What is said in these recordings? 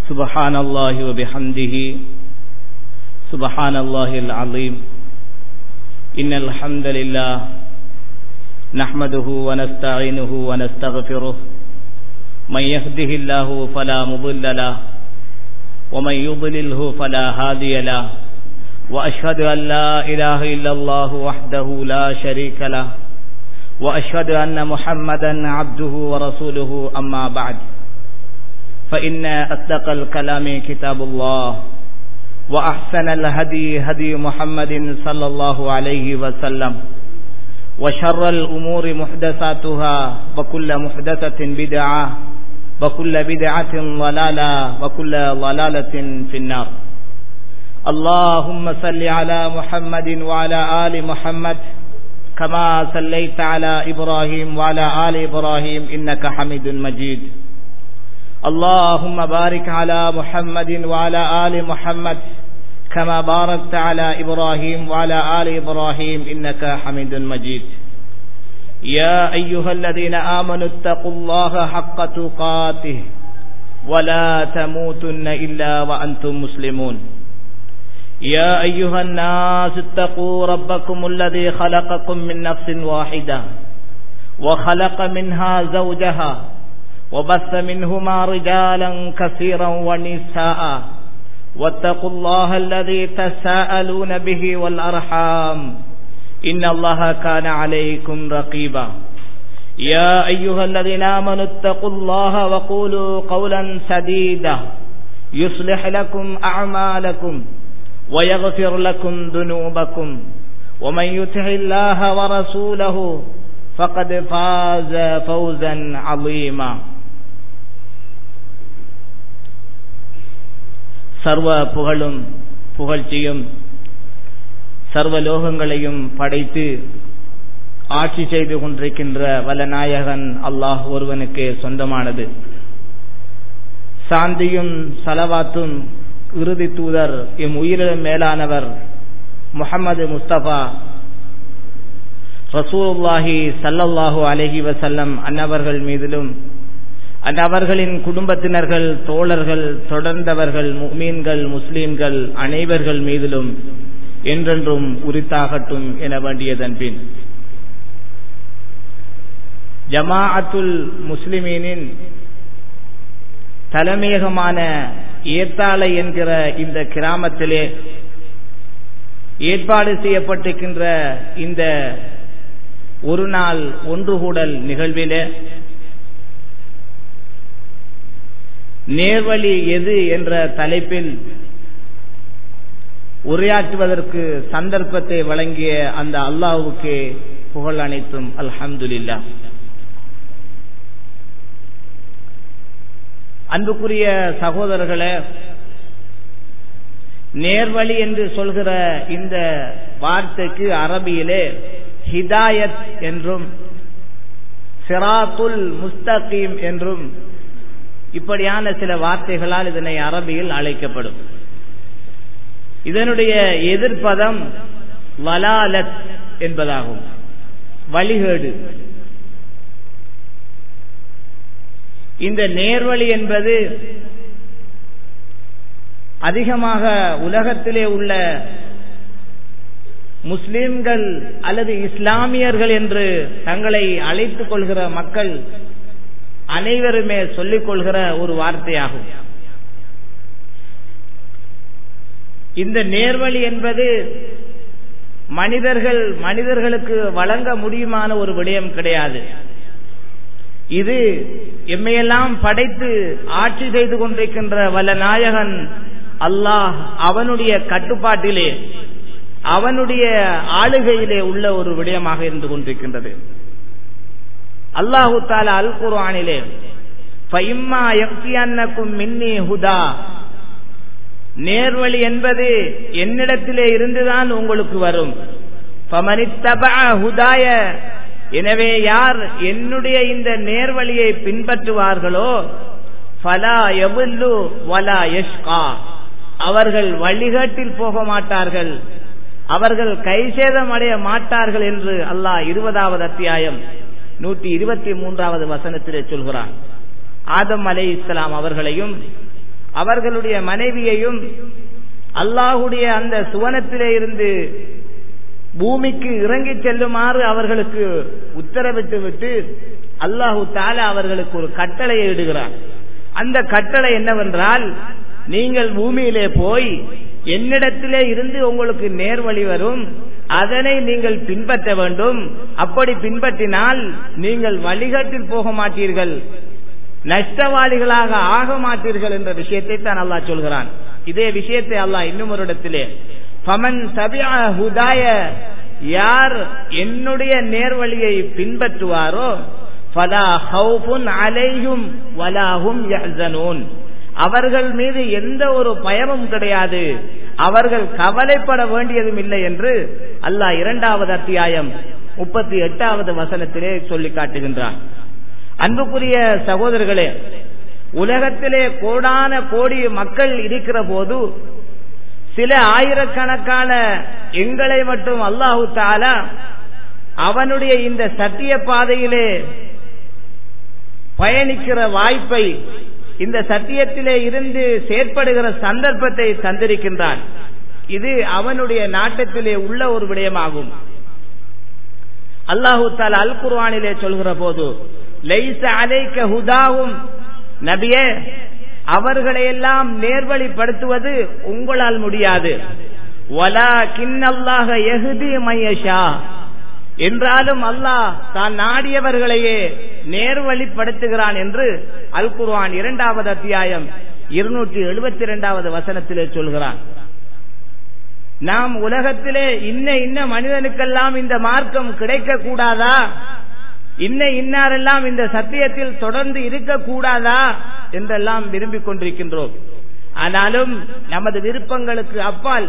سبحان الله وبحمده سبحان الله العظيم إن الحمد لله نحمده ونستعينه ونستغفره من يهده الله فلا مضل له ومن يضلله فلا هادي له وأشهد أن لا إله إلا الله وحده لا شريك له وأشهد أن محمدا عبده ورسوله أما بعد فإن أصدق الكلام كتاب الله وأحسن الهدي هدي محمد صلى الله عليه وسلم وشر الأمور محدثاتها وكل محدثة بدعة وكل بدعة ضلالة وكل ضلالة في النار اللهم صل على محمد وعلى آل محمد كما صليت على إبراهيم وعلى آل إبراهيم إنك حميد مجيد اللهم بارك على محمد وعلى آل محمد كما باركت على إبراهيم وعلى آل إبراهيم إنك حميد مجيد يا أيها الذين آمنوا اتقوا الله حق تقاته ولا تموتن إلا وأنتم مسلمون يا أيها الناس اتقوا ربكم الذي خلقكم من نفس واحدة وخلق منها زوجها وبث منهما رجالا كثيرا ونساء واتقوا الله الذي تساءلون به والأرحام إن الله كان عليكم رقيبا يا أيها الذين آمنوا اتقوا الله وقولوا قولا سديدا يصلح لكم أعمالكم ويغفر لكم ذنوبكم ومن يطع الله ورسوله فقد فاز فوزا عظيما சர்வ புகழும் புகழ்ச்சியும் சர்வ லோகங்களையும் படைத்து ஆட்சி செய்து கொண்டிருக்கின்ற வல்லநாயகன் அல்லாஹ் ஒருவனுக்கு சொந்தமானது சாந்தியும் சலவாத்தும் இறுதி தூதர் எம் உயிரிலும் மேலானவர் முகமது முஸ்தபா ரசூலுல்லாஹி சல்லல்லாஹு அலஹி வசல்லம் அன்னவர்கள் மீதிலும் அந்நபர்களின் குடும்பத்தினர்கள் தோழர்கள் தொடர்ந்தவர்கள் மீன்கள் முஸ்லீம்கள் அனைவர்கள் மீதிலும் என்றென்றும் உரித்தாகட்டும் என வேண்டியதன் பின் ஜமாஅத்துல் முஸ்லிமீனின் தலைமையகமான ஏத்தாளை என்கிற இந்த கிராமத்திலே ஏற்பாடு செய்யப்பட்டிருக்கின்ற இந்த ஒரு நாள் ஒன்றுகூடல் நிகழ்விலே நேர்வழி எது என்ற தலைப்பில் உரையாற்றுவதற்கு சந்தர்ப்பத்தை வழங்கிய அந்த அல்லாஹுக்கு புகழ் அனைத்தும் அல்ஹம்துலில்லா அன்புக்குரிய சகோதரர்களே நேர்வழி என்று சொல்கிற இந்த வார்த்தைக்கு அரபியிலே ஹிதாயத் என்றும் சிராத்துல் முஸ்தகீம் என்றும் இப்படியான சில வார்த்தைகளால் இதனை அரபியில் அழைக்கப்படும் இதனுடைய எதிர்ப்பதம் வலாலத் என்பதாகும் வழிகேடு இந்த நேர்வழி என்பது அதிகமாக உலகத்திலே உள்ள முஸ்லிம்கள் அல்லது இஸ்லாமியர்கள் என்று தங்களை அழைத்துக் கொள்கிற மக்கள் அனைவருமே சொல்லிக் கொள்கிற ஒரு வார்த்தையாகும் இந்த நேர்வழி என்பது மனிதர்கள் மனிதர்களுக்கு வழங்க முடியுமான ஒரு விடயம் கிடையாது இது எம்மையெல்லாம் படைத்து ஆட்சி செய்து கொண்டிருக்கின்ற வல்ல நாயகன் அல்லாஹ் அவனுடைய கட்டுப்பாட்டிலே அவனுடைய ஆளுகையிலே உள்ள ஒரு விடயமாக இருந்து கொண்டிருக்கின்றது அல்லாஹு தாலா அல் குர்ஆனிலே ஃபைம்மா யக்தியன்னக்கும் மின்னி ஹுதா நேர்வழி என்பது என்னிடத்திலே இருந்துதான் உங்களுக்கு வரும் ஹுதாய எனவே யார் என்னுடைய இந்த நேர்வழியை பின்பற்றுவார்களோ ஃபலா எபுல்லு வலா யஷ்கா அவர்கள் வழிகாட்டில் போக மாட்டார்கள் அவர்கள் கைசேதம் அடைய மாட்டார்கள் என்று அல்லாஹ் இருபதாவது அத்தியாயம் நூற்றி இருபத்தி மூன்றாவது வசனத்திலே சொல்கிறான் ஆதம் அலை இஸ்லாம் அவர்களையும் அவர்களுடைய மனைவியையும் அல்லாஹுடைய அந்த சுவனத்திலே இருந்து பூமிக்கு இறங்கி செல்லுமாறு அவர்களுக்கு உத்தரவிட்டு விட்டு அல்லாஹு தாலா அவர்களுக்கு ஒரு கட்டளையை இடுகிறார் அந்த கட்டளை என்னவென்றால் நீங்கள் பூமியிலே போய் என்னிடத்திலே இருந்து உங்களுக்கு நேர்வழி வரும் அதனை நீங்கள் பின்பற்ற வேண்டும் அப்படி பின்பற்றினால் நீங்கள் வழிகட்டில் போக மாட்டீர்கள் நஷ்டவாளிகளாக ஆக மாட்டீர்கள் என்ற விஷயத்தை தான் அல்லாஹ் சொல்கிறான் இதே விஷயத்தை அல்லாஹ் இன்னும் ஒரு இடத்திலே பமன் சபியா ஹுதாய யார் என்னுடைய நேர்வழியை பின்பற்றுவாரோ ஃபலா ஹவுஃபுன் அலைஹும் வலாஹும் யஹ்சனூன் அவர்கள் மீது எந்த ஒரு பயமும் கிடையாது அவர்கள் கவலைப்பட வேண்டியதும் இல்லை என்று அல்லாஹ் இரண்டாவது அத்தியாயம் முப்பத்தி எட்டாவது வசனத்திலே சொல்லி காட்டுகின்றான் அன்புக்குரிய சகோதரர்களே உலகத்திலே கோடான கோடி மக்கள் இருக்கிற போது சில ஆயிரக்கணக்கான எங்களை மட்டும் அல்லாஹு தாலா அவனுடைய இந்த சத்திய பாதையிலே பயணிக்கிற வாய்ப்பை இந்த சத்தியத்திலே இருந்து செயற்படுகிற சந்தர்ப்பத்தை தந்திருக்கின்றான் இது அவனுடைய நாட்டத்திலே உள்ள ஒரு விடயமாகும் அல்லாஹு தாலா அல் குர்வானிலே சொல்கிற போது லைச அலைக்க ஹுதாவும் நபியே அவர்களையெல்லாம் நேர்வழிப்படுத்துவது உங்களால் முடியாது வலா கிண்ணல்லாக எகுதி மையஷா என்றாலும் அல்லாஹ் தான் நாடியவர்களையே நேர்வழிப்படுத்துகிறான் என்று அல் குர்வான் இரண்டாவது அத்தியாயம் இருநூற்றி எழுபத்தி இரண்டாவது வசனத்திலே சொல்கிறான் நாம் உலகத்திலே இன்ன இன்ன மனிதனுக்கெல்லாம் இந்த மார்க்கம் கிடைக்க கூடாதா இன்ன இன்னாரெல்லாம் இந்த சத்தியத்தில் தொடர்ந்து இருக்கக்கூடாதா என்றெல்லாம் விரும்பிக் கொண்டிருக்கின்றோம் ஆனாலும் நமது விருப்பங்களுக்கு அப்பால்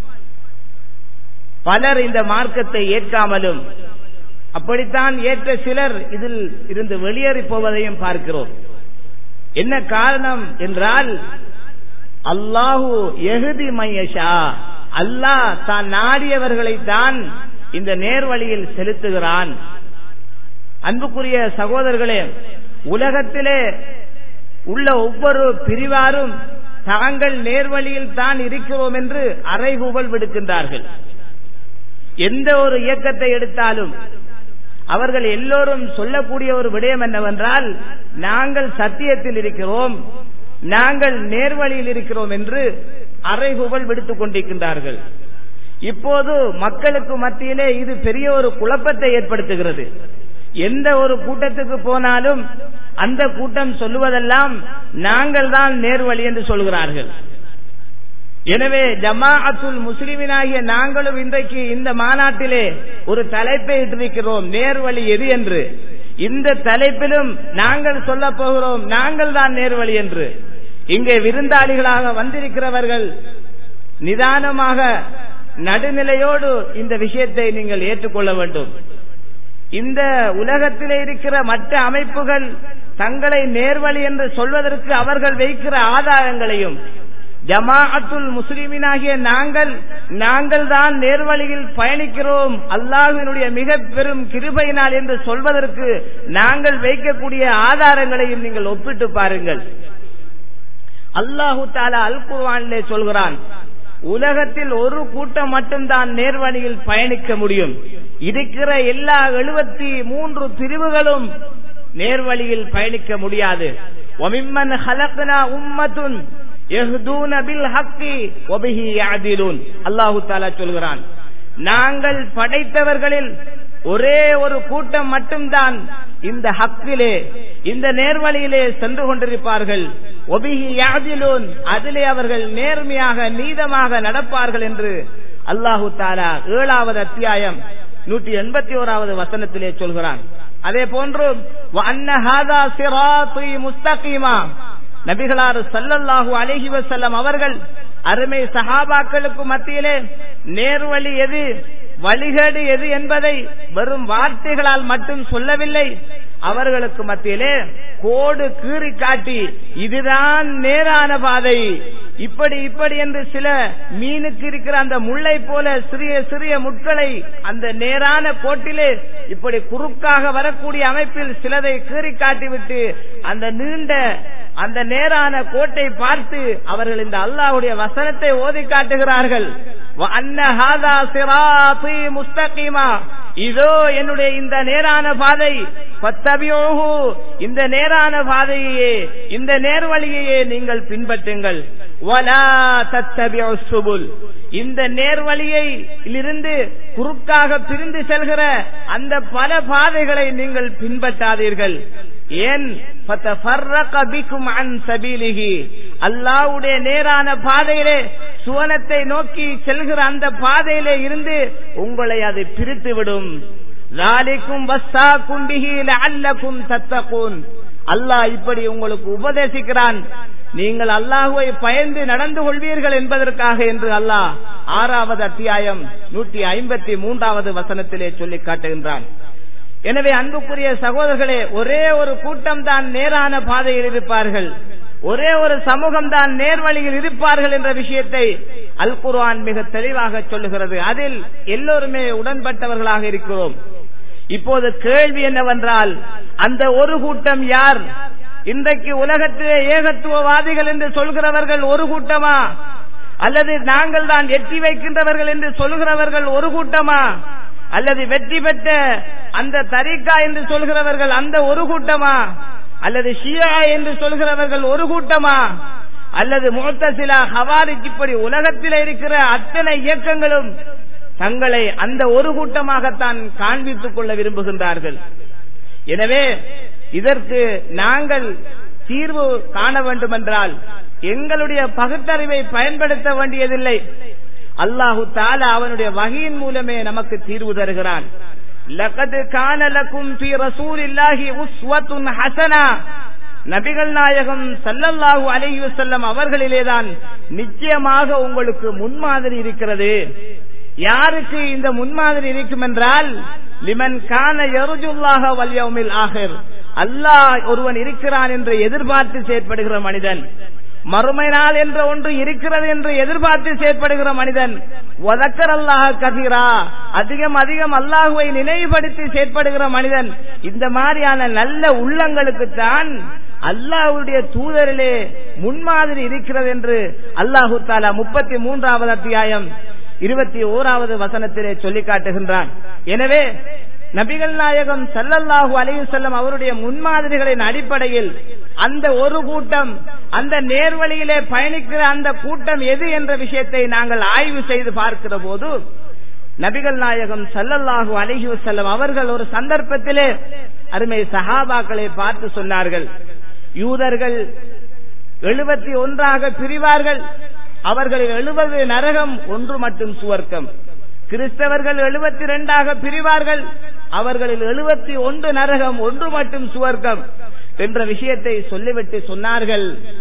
பலர் இந்த மார்க்கத்தை ஏற்காமலும் அப்படித்தான் ஏற்ற சிலர் இதில் இருந்து வெளியேறி போவதையும் பார்க்கிறோம் என்ன காரணம் என்றால் அல்லாஹு எகுதி மையஷா அல்லாஹ் தான் நாடியவர்களை தான் இந்த நேர்வழியில் செலுத்துகிறான் அன்புக்குரிய சகோதரர்களே உலகத்திலே உள்ள ஒவ்வொரு பிரிவாரும் தாங்கள் நேர்வழியில் தான் இருக்கிறோம் என்று அறைகூவல் விடுக்கின்றார்கள் எந்த ஒரு இயக்கத்தை எடுத்தாலும் அவர்கள் எல்லோரும் சொல்லக்கூடிய ஒரு விடயம் என்னவென்றால் நாங்கள் சத்தியத்தில் இருக்கிறோம் நாங்கள் நேர்வழியில் இருக்கிறோம் என்று அறைகூவல் விடுத்துக் கொண்டிருக்கின்றார்கள் இப்போது மக்களுக்கு மத்தியிலே இது பெரிய ஒரு குழப்பத்தை ஏற்படுத்துகிறது எந்த ஒரு கூட்டத்துக்கு போனாலும் அந்த கூட்டம் சொல்லுவதெல்லாம் நாங்கள் தான் நேர்வழி என்று சொல்கிறார்கள் எனவே ஜமாஅத்துல் முஸ்லிமினாகிய நாங்களும் இன்றைக்கு இந்த மாநாட்டிலே ஒரு தலைப்பை இட்டிருக்கிறோம் நேர்வழி எது என்று இந்த தலைப்பிலும் நாங்கள் சொல்ல போகிறோம் நாங்கள் தான் நேர்வழி என்று இங்கே விருந்தாளிகளாக வந்திருக்கிறவர்கள் நிதானமாக நடுநிலையோடு இந்த விஷயத்தை நீங்கள் ஏற்றுக்கொள்ள வேண்டும் இந்த உலகத்திலே இருக்கிற மற்ற அமைப்புகள் தங்களை நேர்வழி என்று சொல்வதற்கு அவர்கள் வைக்கிற ஆதாரங்களையும் ஜமாஅத்துல் முஸ்லிமினாகிய நாங்கள் நாங்கள் தான் நேர்வழியில் பயணிக்கிறோம் அல்லாஹினுடைய மிக பெரும் கிருபையினால் என்று சொல்வதற்கு நாங்கள் வைக்கக்கூடிய ஆதாரங்களையும் நீங்கள் ஒப்பிட்டு பாருங்கள் அல்லாஹு தாலா அல் குர்வானிலே சொல்கிறான் உலகத்தில் ஒரு கூட்டம் மட்டும்தான் நேர்வழியில் பயணிக்க முடியும் இருக்கிற எல்லா எழுபத்தி மூன்று பிரிவுகளும் நேர்வழியில் பயணிக்க முடியாது ஒமிம்மன் ஹலக்னா உம்மத்துன் அல்லாஹு தாலா சொல்கிறான் நாங்கள் படைத்தவர்களில் ஒரே ஒரு கூட்டம் மட்டும்தான் இந்த ஹக்கிலே இந்த நேர்வழியிலே சென்று கொண்டிருப்பார்கள் ஒபிஹி யாதிலூன் அதிலே அவர்கள் நேர்மையாக நீதமாக நடப்பார்கள் என்று அல்லாஹு தாலா ஏழாவது அத்தியாயம் நூற்றி எண்பத்தி ஓராவது வசனத்திலே சொல்கிறான் அதே போன்று முஸ்தகீமா நபிகளார் சல்லல்லாஹு அலஹி வசல்லம் அவர்கள் அருமை சஹாபாக்களுக்கு மத்தியிலே நேர்வழி எது வழிகேடு எது என்பதை வெறும் வார்த்தைகளால் மட்டும் சொல்லவில்லை அவர்களுக்கு மத்தியிலே கோடு கீறி காட்டி இதுதான் நேரான பாதை இப்படி இப்படி என்று சில மீனுக்கு இருக்கிற அந்த முள்ளை போல சிறிய சிறிய முட்களை அந்த நேரான கோட்டிலே இப்படி குறுக்காக வரக்கூடிய அமைப்பில் சிலதை கீறி காட்டிவிட்டு அந்த நீண்ட அந்த நேரான கோட்டை பார்த்து அவர்கள் இந்த அல்லாஹ்வுடைய வசனத்தை ஓதி காட்டுகிறார்கள் وَأَنَّ هَذَا صِرَاطِي مُسْتَقِيمًا இதோ என்னுடைய இந்த நேரான பாதை பத்தபியோகு இந்த நேரான பாதையே இந்த நேர்வழியையே நீங்கள் பின்பற்றுங்கள் வலா தத்தபியோ சுபுல் இந்த நேர்வழியை இருந்து குறுக்காக பிரிந்து செல்கிற அந்த பல பாதைகளை நீங்கள் பின்பற்றாதீர்கள் ஏன் அல்லாவுடைய நேரான பாதையிலே சுவனத்தை நோக்கி செல்கிற அந்த பாதையிலே இருந்து உங்களை அது பிரித்து விடும் அல்லாஹ் இப்படி உங்களுக்கு உபதேசிக்கிறான் நீங்கள் அல்லாஹுவை பயந்து நடந்து கொள்வீர்கள் என்பதற்காக என்று அல்லாஹ் ஆறாவது அத்தியாயம் நூற்றி ஐம்பத்தி மூன்றாவது வசனத்திலே சொல்லி காட்டுகின்றான் எனவே அன்புக்குரிய சகோதரர்களே ஒரே ஒரு கூட்டம் தான் நேரான பாதையில் இருப்பார்கள் ஒரே ஒரு சமூகம் தான் நேர்வழியில் இருப்பார்கள் என்ற விஷயத்தை அல் குர்ஆன் மிக தெளிவாக சொல்லுகிறது அதில் எல்லோருமே உடன்பட்டவர்களாக இருக்கிறோம் இப்போது கேள்வி என்னவென்றால் அந்த ஒரு கூட்டம் யார் இன்றைக்கு உலகத்திலே ஏகத்துவவாதிகள் என்று சொல்கிறவர்கள் ஒரு கூட்டமா அல்லது நாங்கள் தான் எட்டி வைக்கின்றவர்கள் என்று சொல்கிறவர்கள் ஒரு கூட்டமா அல்லது வெற்றி பெற்ற அந்த தரிகா என்று சொல்கிறவர்கள் அந்த ஒரு கூட்டமா அல்லது ஷியா என்று சொல்கிறவர்கள் ஒரு கூட்டமா அல்லது முகத்தசிலா ஹவாரிக் இப்படி உலகத்தில் இருக்கிற அத்தனை இயக்கங்களும் தங்களை அந்த ஒரு கூட்டமாகத்தான் காண்பித்துக் கொள்ள விரும்புகின்றார்கள் எனவே இதற்கு நாங்கள் தீர்வு காண வேண்டுமென்றால் எங்களுடைய பகுத்தறிவை பயன்படுத்த வேண்டியதில்லை அல்லாஹு தாலா அவனுடைய வகையின் மூலமே நமக்கு தீர்வு தருகிறான் லகது கானலக்கும் பி ரசூலில்லாஹி உஸ்வத்துன் ஹசனா நபிகள் நாயகம் சல்லல்லாஹு அலைஹி வஸல்லம் அவர்களிலேதான் நிச்சயமாக உங்களுக்கு முன்மாதிரி இருக்கிறது யாருக்கு இந்த முன்மாதிரி இருக்கும் என்றால் லிமன் கான யருஜுல்லாஹ வல் யௌமில் ஆஹிர் அல்லாஹ் ஒருவன் இருக்கிறான் என்று எதிர்பார்த்து செயற்படுகிற மனிதன் மறுமை நாள் என்ற ஒன்று இருக்கிறது என்று எதிர்பார்த்து செயற்படுகிற மனிதன் ஒதக்கர் அல்லாஹ் கதீரா அதிகம் அதிகம் அல்லாஹுவை நினைவுபடுத்தி செயற்படுகிற மனிதன் இந்த மாதிரியான நல்ல உள்ளங்களுக்கு தான் அல்லாஹுடைய தூதரிலே முன்மாதிரி இருக்கிறது என்று அல்லாஹு தாலா முப்பத்தி மூன்றாவது அத்தியாயம் இருபத்தி ஓராவது வசனத்திலே சொல்லி காட்டுகின்றான் எனவே நபிகள் நாயகம் சல்லல்லாஹு அலைஹி செல்லம் அவருடைய முன்மாதிரிகளின் அடிப்படையில் அந்த ஒரு கூட்டம் அந்த நேர்வழியிலே பயணிக்கிற அந்த கூட்டம் எது என்ற விஷயத்தை நாங்கள் ஆய்வு செய்து பார்க்கிற போது நபிகள் நாயகம் சல்லல்லாஹு அலைஹி செல்லம் அவர்கள் ஒரு சந்தர்ப்பத்திலே அருமை சஹாபாக்களை பார்த்து சொன்னார்கள் யூதர்கள் எழுபத்தி ஒன்றாக பிரிவார்கள் அவர்களில் எழுபது நரகம் ஒன்று மட்டும் சுவர்க்கம் கிறிஸ்தவர்கள் எழுபத்தி இரண்டாக பிரிவார்கள் அவர்களில் எழுபத்தி ஒன்று நரகம் ஒன்று மட்டும் சுவர்க்கம் என்ற விஷயத்தை சொல்லிவிட்டு சொன்னார்கள்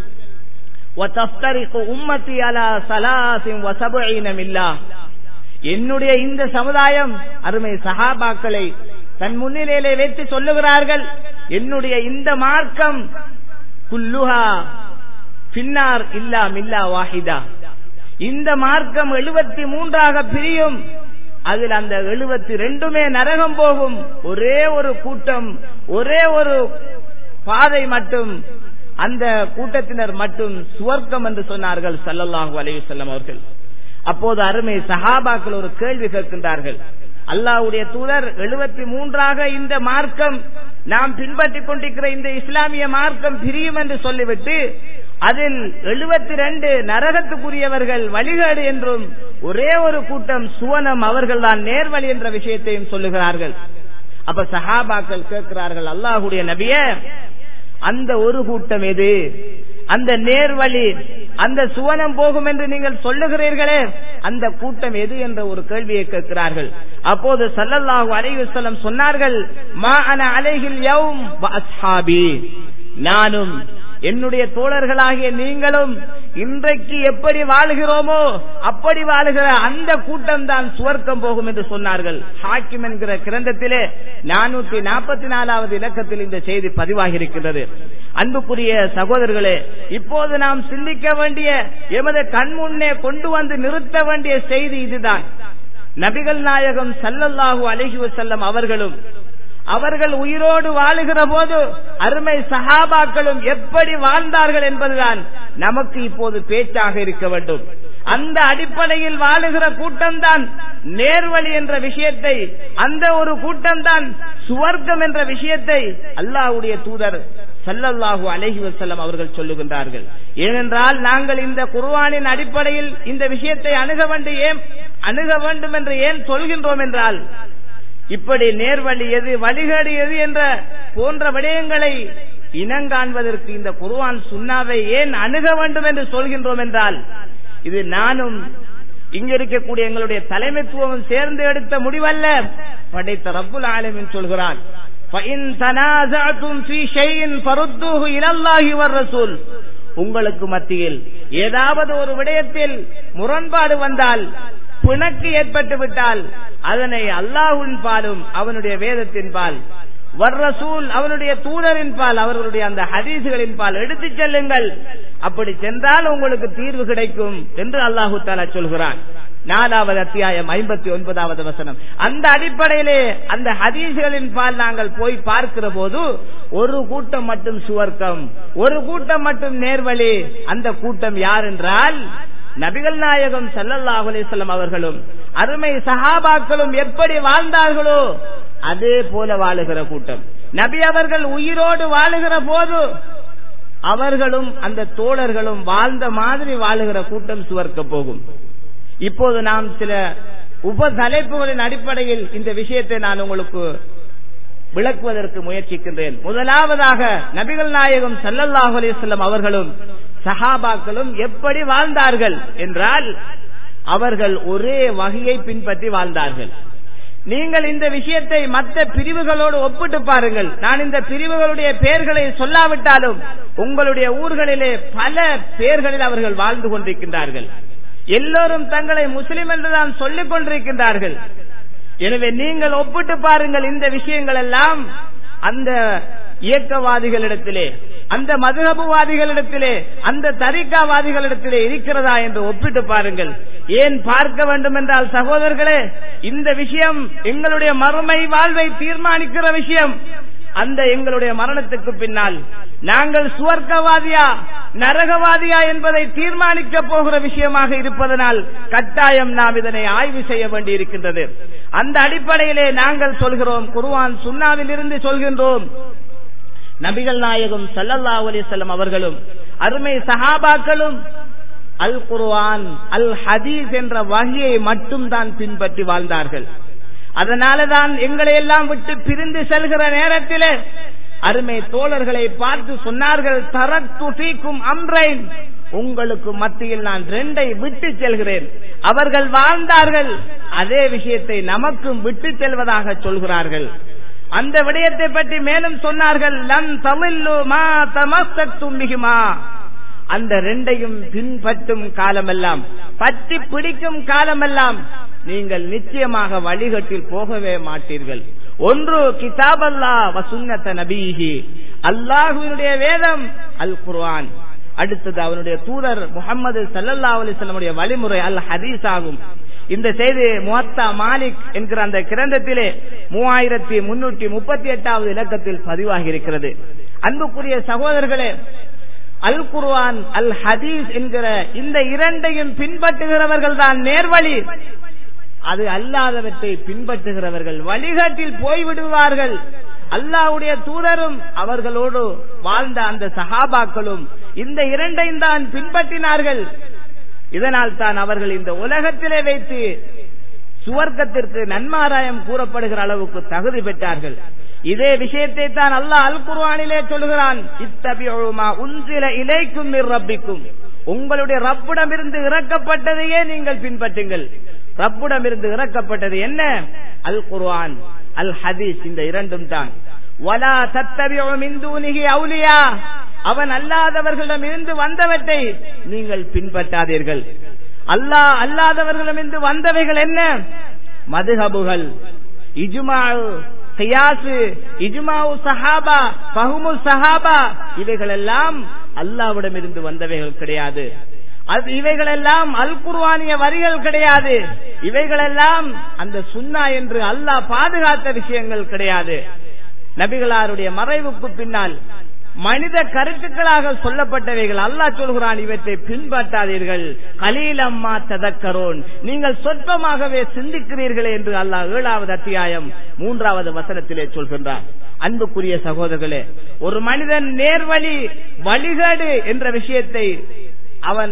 உம்மத்தி அலா சலாசிம் வசபுயினமில்லா என்னுடைய இந்த சமுதாயம் அருமை சஹாபாக்களை தன் முன்னிலையிலே வைத்து சொல்லுகிறார்கள் என்னுடைய இந்த மார்க்கம் குல்லுஹா பின்னார் இல்லா மில்லா வாஹிதா இந்த மார்க்கம் எழுபத்தி மூன்றாக பிரியும் அதில் அந்த எழுபத்தி ரெண்டுமே நரகம் போகும் ஒரே ஒரு கூட்டம் ஒரே ஒரு பாதை மட்டும் அந்த கூட்டத்தினர் மட்டும் சுவர்க்கம் என்று சொன்னார்கள் சல்லல்லாஹு அலைஹி செல்லம் அவர்கள் அப்போது அருமை சஹாபாக்கள் ஒரு கேள்வி கேட்கின்றார்கள் அல்லாஹ்வுடைய தூதர் எழுபத்தி மூன்றாக இந்த மார்க்கம் நாம் பின்பற்றிக் கொண்டிருக்கிற இந்த இஸ்லாமிய மார்க்கம் பிரியும் என்று சொல்லிவிட்டு அதில் எழுபத்தி ரெண்டு நரகத்துக்குரியவர்கள் வழிகாடு என்றும் ஒரே ஒரு கூட்டம் சுவனம் அவர்கள் தான் நேர்வழி என்ற விஷயத்தையும் சொல்லுகிறார்கள் அப்ப சஹாபாக்கள் கேட்கிறார்கள் அல்லாஹுடைய நபிய அந்த ஒரு கூட்டம் எது அந்த நேர்வழி அந்த சுவனம் போகும் என்று நீங்கள் சொல்லுகிறீர்களே அந்த கூட்டம் எது என்ற ஒரு கேள்வியை கேட்கிறார்கள் அப்போது சல்லல்லாஹு அலைவசல்லம் சொன்னார்கள் மா அன அலைகில் யவும் அஸ்ஹாபி நானும் என்னுடைய தோழர்களாகிய நீங்களும் இன்றைக்கு எப்படி வாழுகிறோமோ அப்படி வாழுகிற அந்த கூட்டம் தான் சுவர்க்கம் போகும் என்று சொன்னார்கள் ஹாக்கிம் என்கிற கிரந்தத்திலே நானூத்தி நாற்பத்தி நாலாவது இலக்கத்தில் இந்த செய்தி பதிவாகி இருக்கின்றது அன்புக்குரிய சகோதரர்களே இப்போது நாம் சிந்திக்க வேண்டிய எமது கண்முன்னே கொண்டு வந்து நிறுத்த வேண்டிய செய்தி இதுதான் நபிகள் நாயகம் சல்லல்லாஹு அலஹி வசல்லம் அவர்களும் அவர்கள் உயிரோடு வாழுகிற போது அருமை சஹாபாக்களும் எப்படி வாழ்ந்தார்கள் என்பதுதான் நமக்கு இப்போது பேச்சாக இருக்க வேண்டும் அந்த அடிப்படையில் வாழுகிற கூட்டம்தான் நேர்வழி என்ற விஷயத்தை அந்த ஒரு கூட்டம்தான் சுவர்க்கம் என்ற விஷயத்தை அல்லாஹ்வுடைய தூதர் சல்லல்லாஹு அலஹி வசல்லம் அவர்கள் சொல்லுகின்றார்கள் ஏனென்றால் நாங்கள் இந்த குர்வானின் அடிப்படையில் இந்த விஷயத்தை அணுக வேண்டும் ஏன் அணுக வேண்டும் என்று ஏன் சொல்கின்றோம் என்றால் இப்படி நேர்வழி எது வழிகேடு எது என்ற போன்ற விடயங்களை இனங்காண்பதற்கு இந்த குருவான் சுண்ணாவை ஏன் அணுக வேண்டும் என்று சொல்கின்றோம் என்றால் இது நானும் இங்க இருக்கக்கூடிய எங்களுடைய தலைமைத்துவம் சேர்ந்து எடுத்த முடிவல்ல படைத்த ரப்புல் ஆலமின் சொல்கிறான் உங்களுக்கு மத்தியில் ஏதாவது ஒரு விடயத்தில் முரண்பாடு வந்தால் பிணக்கு ஏற்பட்டு விட்டால் அதனை அல்லாஹுவின் பாலும் அவனுடைய வேதத்தின் பால் வர்ரசூல் அவனுடைய தூதரின் பால் அவர்களுடைய அந்த ஹதீசுகளின் பால் எடுத்துச் செல்லுங்கள் அப்படி சென்றால் உங்களுக்கு தீர்வு கிடைக்கும் என்று அல்லாஹு தாலா சொல்கிறான் நாலாவது அத்தியாயம் ஐம்பத்தி ஒன்பதாவது வசனம் அந்த அடிப்படையிலே அந்த ஹதீஸ்களின் பால் நாங்கள் போய் பார்க்கிற போது ஒரு கூட்டம் மட்டும் சுவர்க்கம் ஒரு கூட்டம் மட்டும் நேர்வழி அந்த கூட்டம் யார் என்றால் நபிகள் நாயகம் சல்லல்லாஹு அலிசல்லம் அவர்களும் அருமை சஹாபாக்களும் எப்படி வாழ்ந்தார்களோ அதே போல வாழுகிற கூட்டம் நபி அவர்கள் உயிரோடு வாழுகிற போது அவர்களும் அந்த தோழர்களும் வாழ்ந்த மாதிரி வாழுகிற கூட்டம் சுவர்க்க போகும் இப்போது நாம் சில உப தலைப்புகளின் அடிப்படையில் இந்த விஷயத்தை நான் உங்களுக்கு விளக்குவதற்கு முயற்சிக்கின்றேன் முதலாவதாக நபிகள் நாயகம் சல்லல்லாஹு அலிசல்லம் அவர்களும் சஹாபாக்களும் எப்படி வாழ்ந்தார்கள் என்றால் அவர்கள் ஒரே வகையை பின்பற்றி வாழ்ந்தார்கள் நீங்கள் இந்த விஷயத்தை மற்ற பிரிவுகளோடு ஒப்பிட்டு பாருங்கள் நான் இந்த பிரிவுகளுடைய பெயர்களை சொல்லாவிட்டாலும் உங்களுடைய ஊர்களிலே பல பெயர்களில் அவர்கள் வாழ்ந்து கொண்டிருக்கின்றார்கள் எல்லோரும் தங்களை முஸ்லிம் என்றுதான் சொல்லிக் கொண்டிருக்கின்றார்கள் எனவே நீங்கள் ஒப்பிட்டு பாருங்கள் இந்த விஷயங்கள் எல்லாம் அந்த இயக்கவாதிகளிடத்திலே அந்த மதுகபுவாதிகளிடத்திலே அந்த தரிகாவாதிகளிடத்திலே இருக்கிறதா என்று ஒப்பிட்டு பாருங்கள் ஏன் பார்க்க வேண்டும் என்றால் சகோதரர்களே இந்த விஷயம் எங்களுடைய மறுமை வாழ்வை தீர்மானிக்கிற விஷயம் அந்த எங்களுடைய மரணத்துக்கு பின்னால் நாங்கள் சுவர்க்கவாதியா நரகவாதியா என்பதை தீர்மானிக்க போகிற விஷயமாக இருப்பதனால் கட்டாயம் நாம் இதனை ஆய்வு செய்ய வேண்டி இருக்கின்றது அந்த அடிப்படையிலே நாங்கள் சொல்கிறோம் குருவான் சுண்ணாவில் இருந்து சொல்கின்றோம் நபிகள் நாயகம் சல்லல்லா அலிசல்லம் அவர்களும் அருமை சஹாபாக்களும் அல் குர்வான் அல் ஹதீஸ் என்ற வகையை மட்டும் தான் பின்பற்றி வாழ்ந்தார்கள் அதனாலதான் எங்களை எல்லாம் விட்டு பிரிந்து செல்கிற நேரத்திலே அருமை தோழர்களை பார்த்து சொன்னார்கள் தரத்தும் அம்ரைன் உங்களுக்கு மத்தியில் நான் ரெண்டை விட்டு செல்கிறேன் அவர்கள் வாழ்ந்தார்கள் அதே விஷயத்தை நமக்கும் விட்டு செல்வதாக சொல்கிறார்கள் அந்த விடயத்தை பற்றி மேலும் சொன்னார்கள் லன் தமிழ் மா தமஸ்தும் மிகுமா அந்த ரெண்டையும் பின்பற்றும் காலமெல்லாம் பற்றி பிடிக்கும் காலமெல்லாம் நீங்கள் நிச்சயமாக வழிகட்டில் போகவே மாட்டீர்கள் ஒன்று கிதாப் அல்லா வசுன்னத்த நபீஹி அல்லாஹுவினுடைய வேதம் அல் குர்ஆன் அடுத்தது அவனுடைய தூதர் முகமது சல்லல்லா அலிஸ்லமுடைய வழிமுறை அல் ஹதீஸ் ஆகும் இந்த செய்தி முவத்தா மாலிக் என்கிற அந்த கிரந்தத்திலே மூவாயிரத்தி முன்னூற்றி முப்பத்தி எட்டாவது இலக்கத்தில் பதிவாகி இருக்கிறது அன்புக்குரிய சகோதரர்களே அல் குர்வான் அல் ஹதீஸ் என்கிற இந்த இரண்டையும் பின்பற்றுகிறவர்கள் தான் நேர்வழி அது அல்லாதவற்றை பின்பற்றுகிறவர்கள் வழிகாட்டில் போய்விடுவார்கள் அல்லாவுடைய தூதரும் அவர்களோடு வாழ்ந்த அந்த சகாபாக்களும் இந்த இரண்டையும் தான் பின்பற்றினார்கள் இதனால் தான் அவர்கள் இந்த உலகத்திலே வைத்து சுவர்க்கத்திற்கு நன்மாராயம் கூறப்படுகிற அளவுக்கு தகுதி பெற்றார்கள் இதே விஷயத்தை தான் அல்லாஹ் அல் குர்வானிலே சொல்கிறான் இத்தபியுமா உன்சில இலைக்கும் ரப்பிக்கும் உங்களுடைய ரப்பிடமிருந்து இறக்கப்பட்டதையே நீங்கள் பின்பற்றுங்கள் ரப்பிடமிருந்து இறக்கப்பட்டது என்ன அல் குர்வான் அல் ஹதீஸ் இந்த இரண்டும் தான் வலா தத்தபியும் இந்தூனிகி அவுலியா அவன் அல்லாதவர்களிடம் இருந்து வந்தவற்றை நீங்கள் பின்பற்றாதீர்கள் அல்லாஹ் அல்லாதவர்களிடமிருந்து வந்தவைகள் என்ன மதுஹபுகள் இஜுமா கியாசு இஜுமாவு சஹாபா பஹுமு சஹாபா இவைகள் எல்லாம் அல்லாவிடமிருந்து வந்தவைகள் கிடையாது அது இவைகளெல்லாம் அல் குர்வானிய வரிகள் கிடையாது இவைகளெல்லாம் அந்த சுன்னா என்று அல்லாஹ் பாதுகாத்த விஷயங்கள் கிடையாது நபிகளாருடைய மறைவுக்கு பின்னால் மனித கருத்துக்களாக சொல்லப்பட்டவைகள் அல்லாஹ் சொல்கிறான் இவற்றை பின்பற்றாதீர்கள் கலீலம்மா ததக்கரோன் நீங்கள் சொற்பமாகவே சிந்திக்கிறீர்களே என்று அல்லாஹ் ஏழாவது அத்தியாயம் மூன்றாவது வசனத்திலே சொல்கின்றார் அன்புக்குரிய சகோதரர்களே ஒரு மனிதன் நேர்வழி வழிகேடு என்ற விஷயத்தை அவன்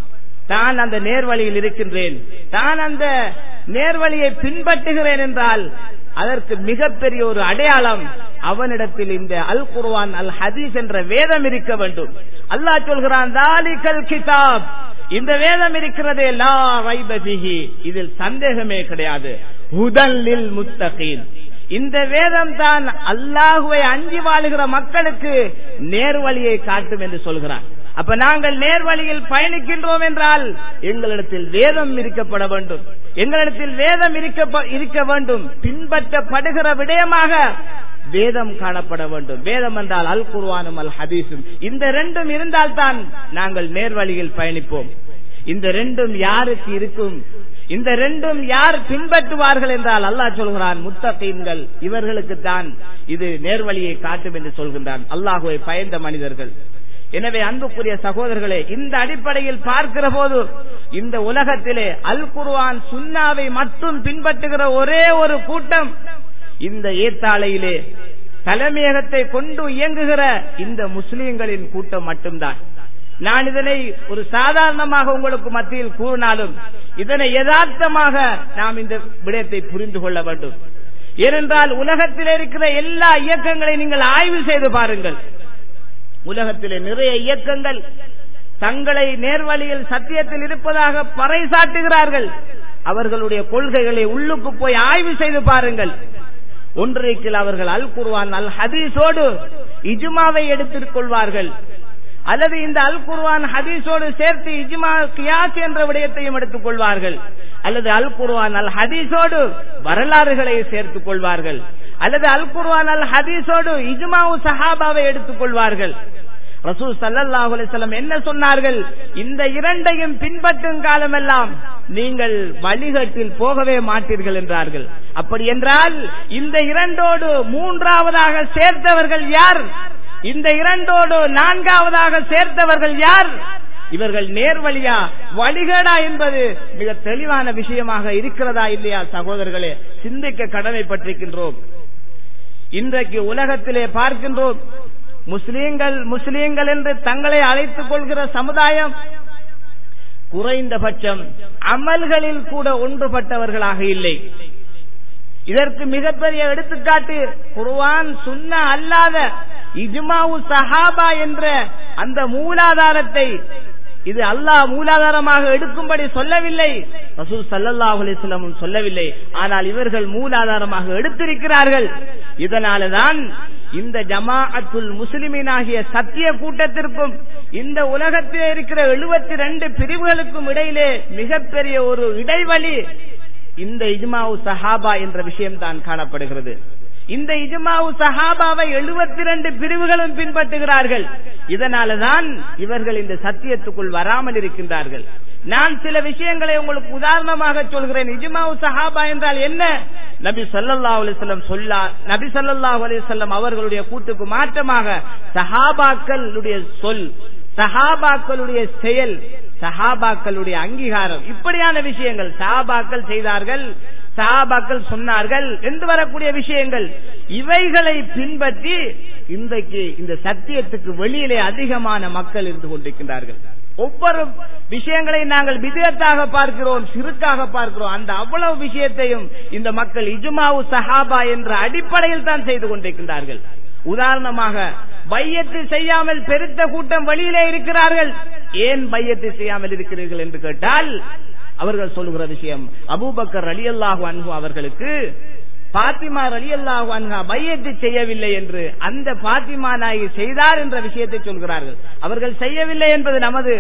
தான் அந்த நேர்வழியில் இருக்கின்றேன் தான் அந்த நேர்வழியை பின்பற்றுகிறேன் என்றால் அதற்கு மிகப்பெரிய ஒரு அடையாளம் அவனிடத்தில் இந்த அல் குர்வான் அல் ஹதீஸ் என்ற வேதம் இருக்க வேண்டும் அல்லாஹ் சொல்கிறான் தாலிகல் கிதாப் இந்த வேதம் இருக்கிறதே லா ரைபபிஹி இதில் சந்தேகமே கிடையாது ஹுதல்லில் முத்தகீன் இந்த வேதம் தான் அல்லாஹுவை அஞ்சி வாழுகிற மக்களுக்கு நேர்வழியை காட்டும் என்று சொல்கிறார் அப்ப நாங்கள் நேர்வழியில் பயணிக்கின்றோம் என்றால் எங்களிடத்தில் வேதம் இருக்கப்பட வேண்டும் எங்களிடத்தில் வேதம் இருக்க வேண்டும் பின்பற்றப்படுகிற விடயமாக வேதம் காணப்பட வேண்டும் வேதம் என்றால் அல் குர்வானும் அல் ஹதீஸும் இந்த ரெண்டும் இருந்தால்தான் நாங்கள் நேர்வழியில் பயணிப்போம் இந்த ரெண்டும் யாருக்கு இருக்கும் இந்த ரெண்டும் யார் பின்பற்றுவார்கள் என்றால் அல்லாஹ் சொல்கிறான் முத்தகீன்கள் இவர்களுக்கு தான் இது நேர்வழியை காட்டும் என்று சொல்கின்றான் அல்லாஹுவை பயந்த மனிதர்கள் எனவே அன்புக்குரிய சகோதரர்களே இந்த அடிப்படையில் பார்க்கிற போது இந்த உலகத்திலே அல் குர்வான் சுன்னாவை மட்டும் பின்பற்றுகிற ஒரே ஒரு கூட்டம் இந்த ஏத்தாளையிலே தலைமையகத்தை கொண்டு இயங்குகிற இந்த முஸ்லிம்களின் கூட்டம் மட்டும்தான் நான் இதனை ஒரு சாதாரணமாக உங்களுக்கு மத்தியில் கூறினாலும் இதனை யதார்த்தமாக நாம் இந்த விடயத்தை புரிந்து கொள்ள வேண்டும் ஏனென்றால் உலகத்தில் இருக்கிற எல்லா இயக்கங்களை நீங்கள் ஆய்வு செய்து பாருங்கள் உலகத்திலே நிறைய இயக்கங்கள் தங்களை நேர்வழியில் சத்தியத்தில் இருப்பதாக பறைசாட்டுகிறார்கள் அவர்களுடைய கொள்கைகளை உள்ளுக்கு போய் ஆய்வு செய்து பாருங்கள் ஒன்றைக்கில் அவர்கள் அல் குர்வான் அல் ஹதீஸோடு இஜுமாவை எடுத்துக் கொள்வார்கள் அல்லது இந்த அல் குர்வான் ஹதீஸோடு சேர்த்து இஜ்மா கியாஸ் என்ற விடயத்தையும் எடுத்துக் கொள்வார்கள் அல்லது அல் குர்வான் அல் ஹதீஸோடு வரலாறுகளை சேர்த்துக் கொள்வார்கள் அல்லது அல் குர்வான் அல் ஹதீஸோடு இஜ்மாவு சஹாபாவை எடுத்துக் கொள்வார்கள் ரசூல் சல்லாஹூ அலிஸ்லாம் என்ன சொன்னார்கள் இந்த இரண்டையும் பின்பற்றும் காலமெல்லாம் நீங்கள் வழிகட்டில் போகவே மாட்டீர்கள் என்றார்கள் அப்படி என்றால் இந்த இரண்டோடு மூன்றாவதாக சேர்த்தவர்கள் யார் இந்த இரண்டோடு நான்காவதாக சேர்த்தவர்கள் யார் இவர்கள் நேர்வழியா வழிகேடா என்பது மிக தெளிவான விஷயமாக இருக்கிறதா இல்லையா சகோதரர்களே சிந்திக்க கடமைப்பட்டிருக்கின்றோம் இன்றைக்கு உலகத்திலே பார்க்கின்றோம் முஸ்லீம்கள் முஸ்லீம்கள் என்று தங்களை அழைத்துக் கொள்கிற சமுதாயம் குறைந்தபட்சம் அமல்களில் கூட ஒன்றுபட்டவர்களாக இல்லை இதற்கு மிகப்பெரிய எடுத்துக்காட்டு குர்வான் சுன்ன அல்லாத இஜ்மாவு சஹாபா என்ற அந்த மூலாதாரத்தை இது அல்லாஹ் மூலாதாரமாக எடுக்கும்படி சொல்லவில்லை ரசூல் சல்லல்லாஹு அலிஸ்லமும் சொல்லவில்லை ஆனால் இவர்கள் மூலாதாரமாக எடுத்திருக்கிறார்கள் இதனாலதான் இந்த ஜமாஅத்துல் முஸ்லிமின் ஆகிய சத்திய கூட்டத்திற்கும் இந்த உலகத்தில் இருக்கிற எழுபத்தி ரெண்டு பிரிவுகளுக்கும் இடையிலே மிகப்பெரிய ஒரு இடைவெளி இந்த இஜ்மாவு சஹாபா என்ற விஷயம் தான் காணப்படுகிறது இந்த இஜ்மாவு சஹாபாவை எழுபத்தி ரெண்டு பிரிவுகளும் பின்பற்றுகிறார்கள் இதனாலதான் இவர்கள் இந்த சத்தியத்துக்குள் வராமல் இருக்கின்றார்கள் நான் சில விஷயங்களை உங்களுக்கு உதாரணமாக சொல்கிறேன் இஜ்மாவு சஹாபா என்றால் என்ன நபி சல்லா அலிஸ்லம் சொல்லா நபி சல்லாஹூ அலிஸ்லம் அவர்களுடைய கூட்டுக்கு மாற்றமாக சஹாபாக்களுடைய சொல் சஹாபாக்களுடைய செயல் சஹாபாக்களுடைய அங்கீகாரம் இப்படியான விஷயங்கள் சஹாபாக்கள் செய்தார்கள் சஹாபாக்கள் சொன்னார்கள் என்று வரக்கூடிய விஷயங்கள் இவைகளை பின்பற்றி இன்றைக்கு இந்த சத்தியத்துக்கு வெளியிலே அதிகமான மக்கள் இருந்து கொண்டிருக்கின்றார்கள் ஒவ்வொரு விஷயங்களை நாங்கள் விதத்தாக பார்க்கிறோம் சிறுக்காக பார்க்கிறோம் அந்த அவ்வளவு விஷயத்தையும் இந்த மக்கள் இஜுமாவு சஹாபா என்ற அடிப்படையில் தான் செய்து கொண்டிருக்கின்றார்கள் உதாரணமாக பையத்தை செய்யாமல் பெருத்த கூட்டம் வழியிலே இருக்கிறார்கள் ஏன் பையத்தை செய்யாமல் இருக்கிறீர்கள் என்று கேட்டால் அவர்கள் சொல்லுகிற விஷயம் அபூபக்கர் அலி அல்லாஹு அன்பு அவர்களுக்கு பாத்திமா ரலியல்லாஹு அன்ஹா பையத்து செய்யவில்லை என்று அந்த பாத்திமா நாயகி செய்தார் என்ற விஷயத்தை சொல்கிறார்கள் அவர்கள் செய்யவில்லை என்பது நமது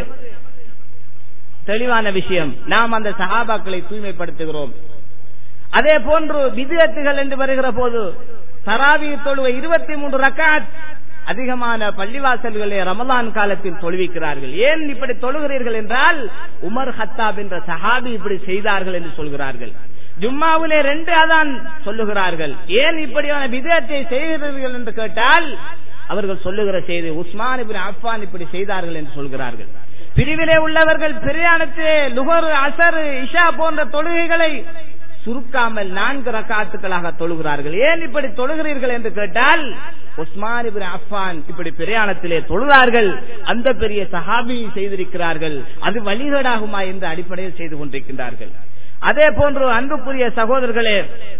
தெளிவான விஷயம் நாம் அந்த சஹாபாக்களை தூய்மைப்படுத்துகிறோம் அதே போன்று விதியத்துகள் என்று வருகிற போது தராவி தொழுவை இருபத்தி மூன்று ரக்காத் அதிகமான பள்ளிவாசல்களே ரமலான் காலத்தில் தொழுவிக்கிறார்கள் ஏன் இப்படி தொழுகிறீர்கள் என்றால் உமர் ஹத்தாப் என்ற சஹாபி இப்படி செய்தார்கள் என்று சொல்கிறார்கள் ஜும்மாவிலே ரெண்டு அதான் சொல்லுகிறார்கள் ஏன் இப்படியான விதத்தை செய்கிறீர்கள் என்று கேட்டால் அவர்கள் சொல்லுகிற செய்தி உஸ்மான் இபின் அஃபான் இப்படி செய்தார்கள் என்று சொல்கிறார்கள் பிரிவிலே உள்ளவர்கள் பிரயாணத்திலே லுகர் அசர் இஷா போன்ற தொழுகைகளை சுருக்காமல் நான்கு ரக்காத்துக்களாக தொழுகிறார்கள் ஏன் இப்படி தொழுகிறீர்கள் என்று கேட்டால் உஸ்மான் இபின் அஃபான் இப்படி பிரயாணத்திலே தொழுதார்கள் அந்த பெரிய சஹாபி செய்திருக்கிறார்கள் அது வழிகேடாகுமா என்ற அடிப்படையில் செய்து கொண்டிருக்கின்றார்கள் அதே போன்று அன்புக்குரிய சகோதரர்களே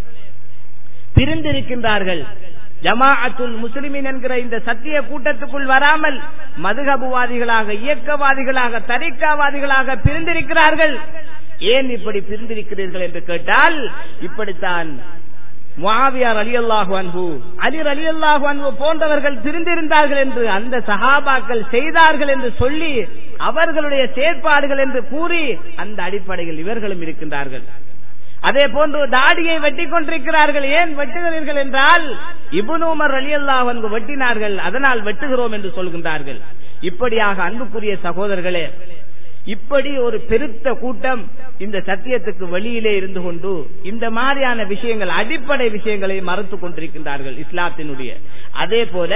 பிரிந்திருக்கின்றார்கள் ஜமாஅத்துல் முஸ்லிமின் என்கிற இந்த சத்திய கூட்டத்துக்குள் வராமல் மதுகபுவாதிகளாக இயக்கவாதிகளாக தரிக்காவாதிகளாக பிரிந்திருக்கிறார்கள் ஏன் இப்படி பிரிந்திருக்கிறீர்கள் என்று கேட்டால் இப்படித்தான் முஆவியார் அலி அல்லாஹு அன்பு அலி அலி அல்லாஹு அன்பு போன்றவர்கள் பிரிந்திருந்தார்கள் என்று அந்த சஹாபாக்கள் செய்தார்கள் என்று சொல்லி அவர்களுடைய செயற்பாடுகள் என்று கூறி அந்த அடிப்படையில் இவர்களும் இருக்கின்றார்கள் அதே போன்று தாடியை வெட்டி கொண்டிருக்கிறார்கள் ஏன் வெட்டுகிறீர்கள் என்றால் இபுன் உமர் அலி அல்லாஹ் வெட்டினார்கள் அதனால் வெட்டுகிறோம் என்று சொல்கின்றார்கள் இப்படியாக அன்புக்குரிய சகோதரர்களே இப்படி ஒரு பெருத்த கூட்டம் இந்த சத்தியத்துக்கு வெளியிலே இருந்து கொண்டு இந்த மாதிரியான விஷயங்கள் அடிப்படை விஷயங்களை மறுத்து கொண்டிருக்கின்றார்கள் இஸ்லாத்தினுடைய அதே போல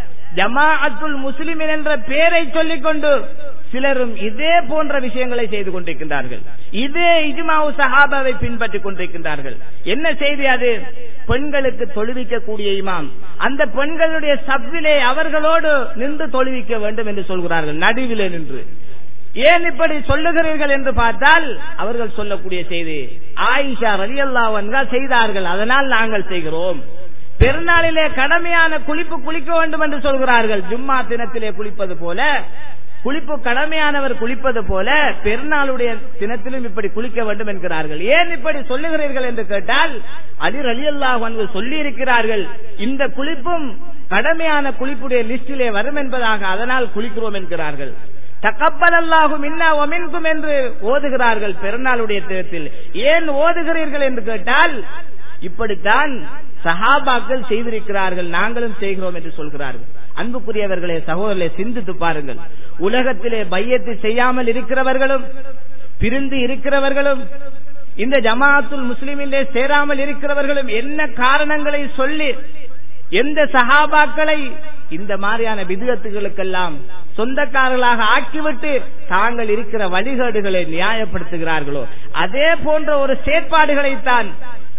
ஜமாஅத்துல் முஸ்லிமின் என்ற பெயரை சொல்லிக் கொண்டு சிலரும் இதே போன்ற விஷயங்களை செய்து கொண்டிருக்கின்றார்கள் இதே இஜ்மாவு சஹாபாவை பின்பற்றிக் கொண்டிருக்கின்றார்கள் என்ன செய்தி அது பெண்களுக்கு தொழுவிக்கக்கூடிய இமாம் அந்த பெண்களுடைய சப்விலே அவர்களோடு நின்று தொழுவிக்க வேண்டும் என்று சொல்கிறார்கள் நடுவிலே நின்று ஏன் இப்படி சொல்லுகிறீர்கள் என்று பார்த்தால் அவர்கள் சொல்லக்கூடிய செய்தி ஆயிஷா ரலி அல்லா செய்தார்கள் அதனால் நாங்கள் செய்கிறோம் பெருநாளிலே கடமையான குளிப்பு குளிக்க வேண்டும் என்று சொல்கிறார்கள் ஜும்மா தினத்திலே குளிப்பது போல குளிப்பு கடமையானவர் குளிப்பது போல பெருநாளுடைய தினத்திலும் இப்படி குளிக்க வேண்டும் என்கிறார்கள் ஏன் இப்படி சொல்லுகிறீர்கள் என்று கேட்டால் அலிர் அலி அல்லாஹ் சொல்லி இருக்கிறார்கள் இந்த குளிப்பும் கடமையான குளிப்புடைய லிஸ்டிலே வரும் என்பதாக அதனால் குளிக்கிறோம் என்கிறார்கள் தக்கப்பல் அல்லாஹும் இன்னா ஒமின்கும் என்று ஓதுகிறார்கள் பெருநாளுடைய தினத்தில் ஏன் ஓதுகிறீர்கள் என்று கேட்டால் இப்படித்தான் சஹாபாக்கள் செய்திருக்கிறார்கள் நாங்களும் செய்கிறோம் என்று சொல்கிறார்கள் அன்புக்குரியவர்களே சகோதரர்களை சிந்தித்து பாருங்கள் உலகத்திலே பையத்தை செய்யாமல் இருக்கிறவர்களும் பிரிந்து இருக்கிறவர்களும் இந்த ஜமாத்துல் முஸ்லிமிலே சேராமல் இருக்கிறவர்களும் என்ன காரணங்களை சொல்லி எந்த சஹாபாக்களை இந்த மாதிரியான விதத்துகளுக்கெல்லாம் சொந்தக்காரர்களாக ஆக்கிவிட்டு தாங்கள் இருக்கிற வழிகேடுகளை நியாயப்படுத்துகிறார்களோ அதே போன்ற ஒரு செயற்பாடுகளைத்தான்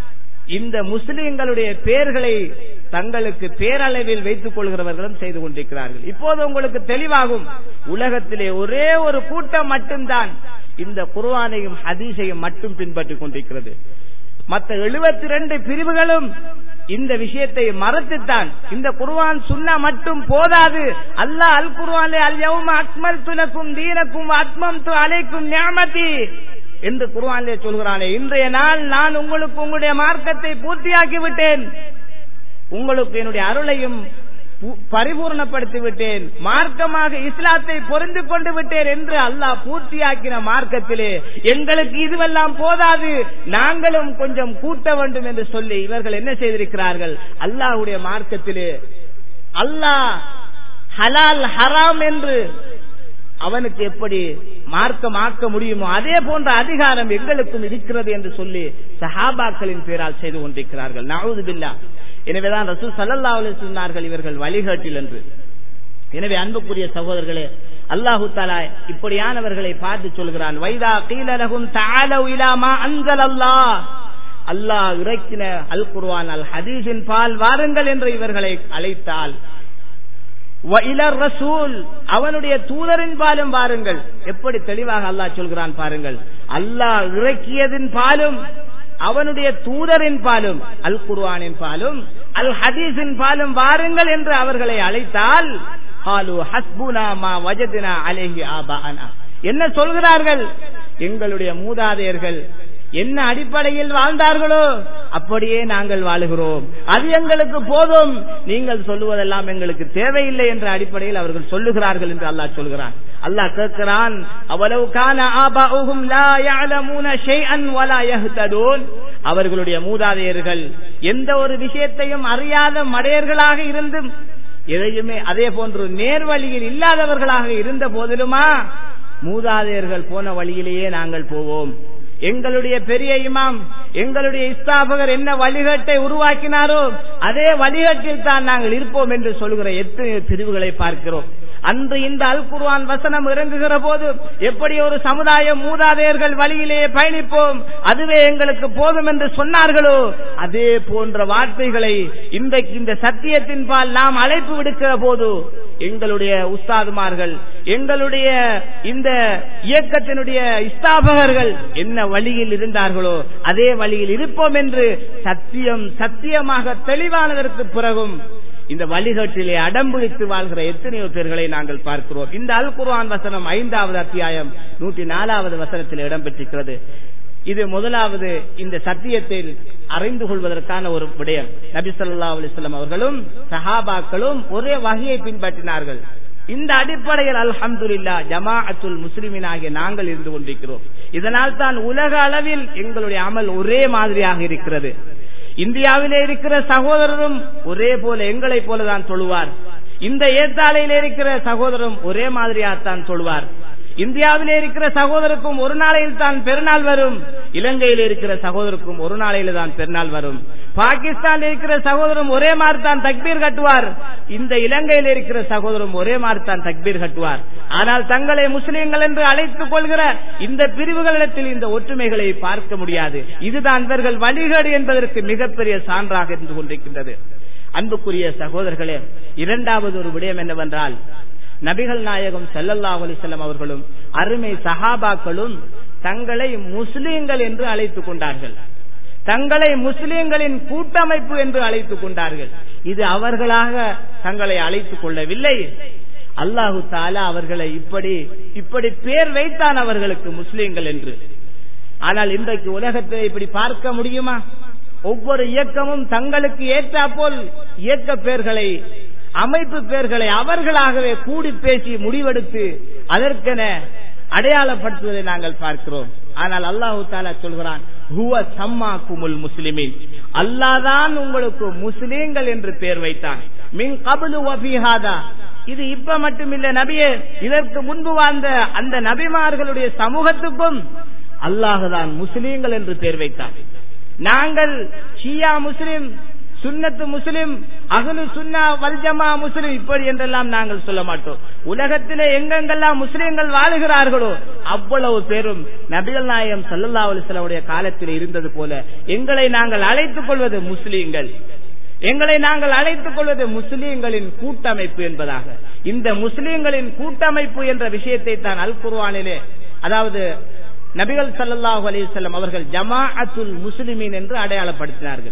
இந்த முஸ்லிம்களுடைய பெயர்களை தங்களுக்கு பேரளவில் வைத்துக் கொள்கிறவர்களும் செய்து கொண்டிருக்கிறார்கள் இப்போது உங்களுக்கு தெளிவாகும் உலகத்திலே ஒரே ஒரு கூட்டம் மட்டும்தான் இந்த குர்வானையும் ஹதீஸையும் மட்டும் பின்பற்றிக் கொண்டிருக்கிறது மற்ற எழுபத்தி ரெண்டு பிரிவுகளும் இந்த விஷயத்தை மறந்துத்தான் இந்த குர்வான் சுண்ணா மட்டும் போதாது அல்லாஹ் அல் குர்வானே அல் யௌம அக்மல் துலக்கும் தீனக்கும் அத்மம் து அலைக்கும் ஞாமதி என்று குர்வானிலே சொல்கிறானே இன்றைய நாள் நான் உங்களுக்கு உங்களுடைய மார்க்கத்தை பூர்த்தியாக்கி விட்டேன் உங்களுக்கு என்னுடைய அருளையும் பரிபூர்ணப்படுத்தி விட்டேன் மார்க்கமாக இஸ்லாத்தை பொருந்து கொண்டு விட்டேன் என்று அல்லாஹ் பூர்த்தியாக்கின மார்க்கத்திலே எங்களுக்கு இதுவெல்லாம் போதாது நாங்களும் கொஞ்சம் கூட்ட வேண்டும் என்று சொல்லி இவர்கள் என்ன செய்திருக்கிறார்கள் அல்லாஹுடைய மார்க்கத்திலே அல்லாஹ் ஹலால் ஹராம் என்று அவனுக்கு எப்படி மார்க்கமாக்க முடியுமோ அதே போன்ற அதிகாரம் எங்களுக்கும் இருக்கிறது என்று சொல்லி சஹாபாக்களின் பேரால் செய்து கொண்டிருக்கிறார்கள் நவுது பில்லா எனவேதான் ரசூல் சல்லல்லா சொன்னார்கள் இவர்கள் வழிகாட்டில் என்று எனவே அன்புக்குரிய சகோதரர்களே அல்லாஹு தாலா இப்படியானவர்களை பார்த்து சொல்கிறான் வைதா கீழலகும் தாலவ் இலாமா அன்சல் அல்லாஹ் அல்லாஹ் இறக்கின அல் குர்வான் அல் ஹதீஸின் பால் வாருங்கள் என்று இவர்களை அழைத்தால் ரசூல் அவனுடைய தூதரின் பாலும் பாருங்கள் எப்படி தெளிவாக அல்லாஹ் சொல்கிறான் பாருங்கள் அல்லாஹ் இறக்கியதின் பாலும் அவனுடைய தூதரின் பாலும் அல் குர்வானின் பாலும் அல் ஹதீஸின் பாலும் வாருங்கள் என்று அவர்களை அழைத்தால் என்ன சொல்கிறார்கள் எங்களுடைய மூதாதையர்கள் என்ன அடிப்படையில் வாழ்ந்தார்களோ அப்படியே நாங்கள் வாழுகிறோம் அது எங்களுக்கு போதும் நீங்கள் சொல்லுவதெல்லாம் எங்களுக்கு தேவையில்லை என்ற அடிப்படையில் அவர்கள் சொல்லுகிறார்கள் என்று அல்லாஹ் சொல்கிறான் அல்லாஹ் கேட்கிறான் அவ்வளவு கான ஆபாஉஹும் லா யஅலமூன ஷைஅன் வலா யஹ்ததூன் அவர்களுடைய மூதாதையர்கள் எந்த ஒரு விஷயத்தையும் அறியாத மடையர்களாக இருந்தும் எதையுமே அதே போன்று நேர்வழியில் இல்லாதவர்களாக இருந்த போதிலுமா மூதாதையர்கள் போன வழியிலேயே நாங்கள் போவோம் எங்களுடைய பெரிய இமாம் எங்களுடைய இஸ்தாபகர் என்ன வழிகட்டை உருவாக்கினாரோ அதே வழிகட்டில் தான் நாங்கள் இருப்போம் என்று சொல்கிற எத்தனை பிரிவுகளை பார்க்கிறோம் அன்று இந்த அல் குர்ஆன் வசனம் இறங்குகிற போது எப்படி ஒரு சமுதாய மூதாதையர்கள் வழியிலே பயணிப்போம் அதுவே எங்களுக்கு போதும் என்று சொன்னார்களோ அதே போன்ற வார்த்தைகளை இன்றைக்கு இந்த சத்தியத்தின் பால் நாம் அழைப்பு விடுக்கிற போது எங்களுடைய உஸ்தாதுமார்கள் எங்களுடைய இந்த இயக்கத்தினுடைய இஸ்தாபகர்கள் என்ன வழியில் இருந்தார்களோ அதே வழியில் இருப்போம் என்று சத்தியம் சத்தியமாக தெளிவானதற்கு பிறகும் இந்த வழிகட்டிலே அடம்பிடித்து வாழ்கிற எத்தனையோ பேர்களை நாங்கள் பார்க்கிறோம் இந்த அல் குர்ஆன் வசனம் ஐந்தாவது அத்தியாயம் நூற்றி நாலாவது வசனத்தில் இடம்பெற்றிருக்கிறது இது முதலாவது இந்த சத்தியத்தை அறிந்து கொள்வதற்கான ஒரு விடயம் நபி சொல்லா அலிஸ்லாம் அவர்களும் சஹாபாக்களும் ஒரே வகையை பின்பற்றினார்கள் இந்த அடிப்படையில் அல்ஹம்துல்லா ஜமாஅத்துல் முஸ்லிமின் ஆகிய நாங்கள் இருந்து கொண்டிருக்கிறோம் இதனால் தான் உலக அளவில் எங்களுடைய அமல் ஒரே மாதிரியாக இருக்கிறது இந்தியாவிலே இருக்கிற சகோதரரும் ஒரே போல எங்களை போலதான் தொழுவார் இந்த ஏத்தாலையில இருக்கிற சகோதரரும் ஒரே மாதிரியாத்தான் தொழுவார் இந்தியாவிலே இருக்கிற சகோதரருக்கும் ஒரு நாளையில் தான் பெருநாள் வரும் இலங்கையில் இருக்கிற சகோதரருக்கும் ஒரு நாளையில தான் பெருநாள் வரும் பாகிஸ்தான் இருக்கிற சகோதரரும் ஒரே மாதிரி தான் தக்பீர் கட்டுவார் இந்த இலங்கையில் இருக்கிற சகோதரரும் ஒரே மாதிரி தான் தக்பீர் கட்டுவார் ஆனால் தங்களை முஸ்லிம்கள் என்று அழைத்துக் கொள்கிற இந்த பிரிவுகளிடத்தில் இந்த ஒற்றுமைகளை பார்க்க முடியாது இதுதான் இவர்கள் வழிகேடு என்பதற்கு மிகப்பெரிய சான்றாக இருந்து கொண்டிருக்கின்றது அன்புக்குரிய சகோதரர்களே இரண்டாவது ஒரு விடயம் என்னவென்றால் நபிகள் நாயகம் செல்லல்லாஹ் அலிசல்லம் அவர்களும் அருமை சஹாபாக்களும் தங்களை முஸ்லீம்கள் என்று அழைத்துக் கொண்டார்கள் தங்களை முஸ்லிம்களின் கூட்டமைப்பு என்று அழைத்துக் கொண்டார்கள் இது அவர்களாக தங்களை அழைத்துக் கொள்ளவில்லை அல்லாஹு தாலா அவர்களை இப்படி இப்படி பேர் வைத்தான் அவர்களுக்கு முஸ்லிம்கள் என்று ஆனால் இன்றைக்கு உலகத்தை இப்படி பார்க்க முடியுமா ஒவ்வொரு இயக்கமும் தங்களுக்கு ஏற்றாப்போல் இயக்க பெயர்களை அமைப்பு பெயர்களை அவர்களாகவே கூடி பேசி முடிவெடுத்து அதற்கென அடையாளப்படுத்துவதை நாங்கள் பார்க்கிறோம் ஆனால் அல்லாஹு தாலா சொல்கிறான் ஹுவ சம்மா குமுல் முஸ்லிமின் அல்லாதான் உங்களுக்கு முஸ்லீம்கள் என்று பெயர் வைத்தான் மின் கபலு வபிஹாதா இது இப்ப மட்டுமில்ல நபியே இதற்கு முன்பு வாழ்ந்த அந்த நபிமார்களுடைய சமூகத்துக்கும் அல்லாஹுதான் முஸ்லீம்கள் என்று பெயர் வைத்தான் நாங்கள் ஷியா முஸ்லிம் சுன்னத்து முஸ்லிம் அகலு சுன்னா வல்ஜமா முஸ்லிம் இப்படி என்றெல்லாம் நாங்கள் சொல்ல மாட்டோம் உலகத்திலே எங்கெங்கெல்லாம் முஸ்லிம்கள் வாழுகிறார்களோ அவ்வளவு பேரும் நபிகள் நாயகம் சல்லல்லா அலிஸ்லாவுடைய காலத்தில் இருந்தது போல எங்களை நாங்கள் அழைத்துக் கொள்வது முஸ்லீம்கள் எங்களை நாங்கள் அழைத்துக் கொள்வது முஸ்லீம்களின் கூட்டமைப்பு என்பதாக இந்த முஸ்லீம்களின் கூட்டமைப்பு என்ற விஷயத்தை தான் அல் குர்வானிலே அதாவது நபிகள் சல்லாஹூ அலிசல்லம் அவர்கள் ஜமாஅத்துல் முஸ்லிமின் என்று அடையாளப்படுத்தினார்கள்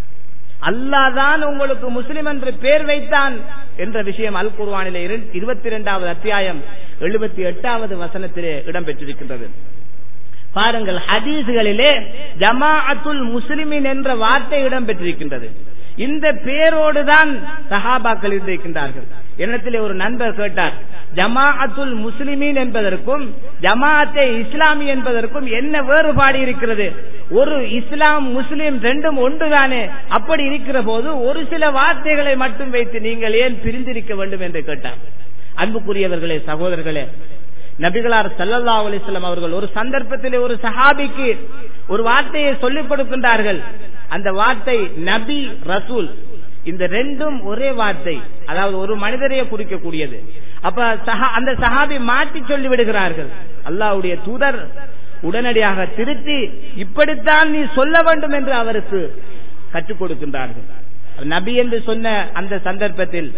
அல்லாதான் உங்களுக்கு முஸ்லிம் என்று பேர் வைத்தான் என்ற விஷயம் அல் குர்வானிலே இருபத்தி இரண்டாவது அத்தியாயம் எழுபத்தி எட்டாவது வசனத்திலே இடம்பெற்றிருக்கின்றது பாருங்கள் ஹதீஸ்களிலே ஜமாஅத்துல் முஸ்லிமின் என்ற வார்த்தை இடம்பெற்றிருக்கின்றது இந்த பேரோடு தான் சஹாபாக்கள் இருந்திருக்கின்றார்கள் என்னத்திலே ஒரு நண்பர் கேட்டார் ஜமாஅத்துல் முஸ்லிமீன் என்பதற்கும் ஜமாஅத்தே இஸ்லாமி என்பதற்கும் என்ன வேறுபாடு இருக்கிறது ஒரு இஸ்லாம் முஸ்லிம் ரெண்டும் ஒன்றுதானே அப்படி இருக்கிற போது ஒரு சில வார்த்தைகளை மட்டும் வைத்து நீங்கள் ஏன் பிரிந்திருக்க வேண்டும் என்று கேட்டார் அன்புக்குரியவர்களே சகோதரர்களே நபிகளார் சல்லல்லா அலிஸ்லாம் அவர்கள் ஒரு சந்தர்ப்பத்திலே ஒரு சஹாபிக்கு ஒரு வார்த்தையை சொல்லிக் கொடுக்கின்றார்கள் அந்த வார்த்தை நபி ரசூல் இந்த ரெண்டும் ஒரே வார்த்தை அதாவது ஒரு மனிதரையே குறிக்கக்கூடியது அப்ப அந்த சஹாபி மாற்றி சொல்லி விடுகிறார்கள் அல்லாவுடைய தூதர் உடனடியாக திருத்தி இப்படித்தான் நீ சொல்ல வேண்டும் என்று அவருக்கு கற்றுக் கொடுக்கின்றார்கள் நபி என்று சொன்ன அந்த சந்தர்ப்பத்தில்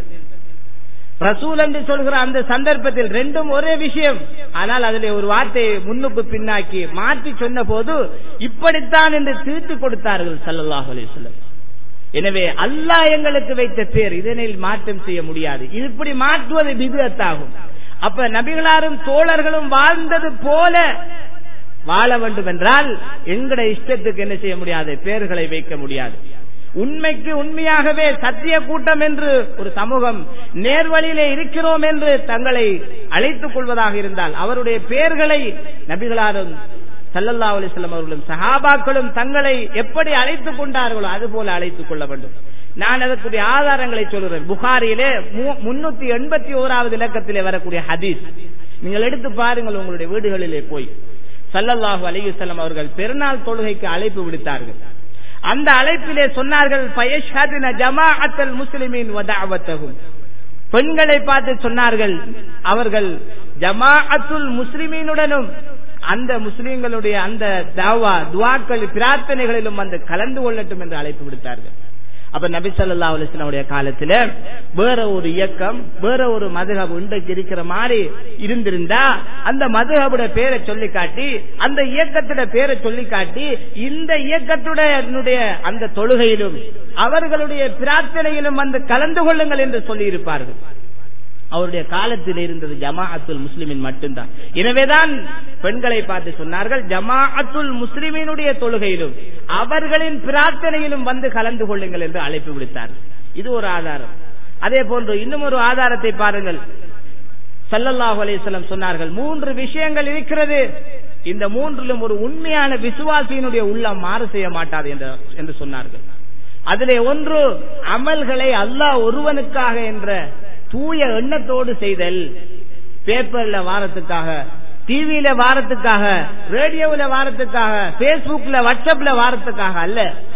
ரசூல் என்று சொல்கிற அந்த சந்தர்ப்பத்தில் ரெண்டும் ஒரே விஷயம் ஆனால் அதிலே ஒரு வார்த்தையை முன்னுக்கு பின்னாக்கி மாற்றி சொன்ன போது இப்படித்தான் என்று திருத்தி கொடுத்தார்கள் சல்லாஹ் அலிஸ்லம் எனவே அல்லாஹ் எங்களுக்கு வைத்த பேர் இதனில் மாற்றம் செய்ய முடியாது இப்படி மாற்றுவது விபத்தாகும் அப்ப நபிகளாரும் தோழர்களும் வாழ்ந்தது போல வாழ வேண்டும் என்றால் எங்கட இஷ்டத்துக்கு என்ன செய்ய முடியாது பெயர்களை வைக்க முடியாது உண்மைக்கு உண்மையாகவே சத்திய கூட்டம் என்று ஒரு சமூகம் நேர்வழியிலே இருக்கிறோம் என்று தங்களை அழைத்துக் கொள்வதாக இருந்தால் அவருடைய பெயர்களை நபிகளாரும் சல்லல்லா அலிஸ்லாம் அவர்களும் சஹாபாக்களும் தங்களை எப்படி அழைத்துக் கொண்டார்களோ அதுபோல அழைத்துக் கொள்ள வேண்டும் நான் அதற்குரிய ஆதாரங்களை சொல்கிறேன் புகாரியிலே முன்னூத்தி எண்பத்தி ஓராவது இலக்கத்திலே வரக்கூடிய ஹதீஸ் நீங்கள் எடுத்து பாருங்கள் உங்களுடைய வீடுகளிலே போய் சல்லல்லாஹு அலிவசல்லம் அவர்கள் பெருநாள் தொழுகைக்கு அழைப்பு விடுத்தார்கள் அந்த அழைப்பிலே சொன்னார்கள் முஸ்லிமின் பெண்களை பார்த்து சொன்னார்கள் அவர்கள் ஜமாஅத்துல் முஸ்லிமீனுடனும் அந்த முஸ்லிம்களுடைய அந்த தாவா துவாக்கள் பிரார்த்தனைகளிலும் வந்து கலந்து கொள்ளட்டும் என்று அழைப்பு விடுத்தார்கள் அப்ப நபி சொல்லா அலிஸ்லாமுடைய காலத்துல வேற ஒரு இயக்கம் வேற ஒரு மதுகபு இன்றைக்கு இருக்கிற மாதிரி இருந்திருந்தா அந்த மதுகபுட பேரை சொல்லி காட்டி அந்த இயக்கத்துடைய பேரை சொல்லி காட்டி இந்த இயக்கத்துடைய அந்த தொழுகையிலும் அவர்களுடைய பிரார்த்தனையிலும் வந்து கலந்து கொள்ளுங்கள் என்று சொல்லி இருப்பார்கள் அவருடைய காலத்தில் இருந்தது ஜமாஅத்துல் முஸ்லிமின் மட்டும்தான் எனவேதான் பெண்களை பார்த்து சொன்னார்கள் ஜமாஅத்துல் முஸ்லிமினுடைய தொழுகையிலும் அவர்களின் பிரார்த்தனையிலும் வந்து கலந்து கொள்ளுங்கள் என்று அழைப்பு விடுத்தார் இது ஒரு ஆதாரம் அதே போன்று இன்னும் ஒரு ஆதாரத்தை பாருங்கள் சல்லல்லாஹு அலிஸ்லம் சொன்னார்கள் மூன்று விஷயங்கள் இருக்கிறது இந்த மூன்றிலும் ஒரு உண்மையான விசுவாசியினுடைய உள்ளம் மாறு செய்ய மாட்டாது என்று சொன்னார்கள் அதிலே ஒன்று அமல்களை அல்லாஹ் ஒருவனுக்காக என்ற தூய எண்ணத்தோடு செய்தல் பேப்பர்ல வாரத்துக்காக டிவியில வாரத்துக்காக ரேடியோவில் வாரத்துக்காக பேஸ்புக்ல வாட்ஸ்அப்ல வாரத்துக்காக அல்ல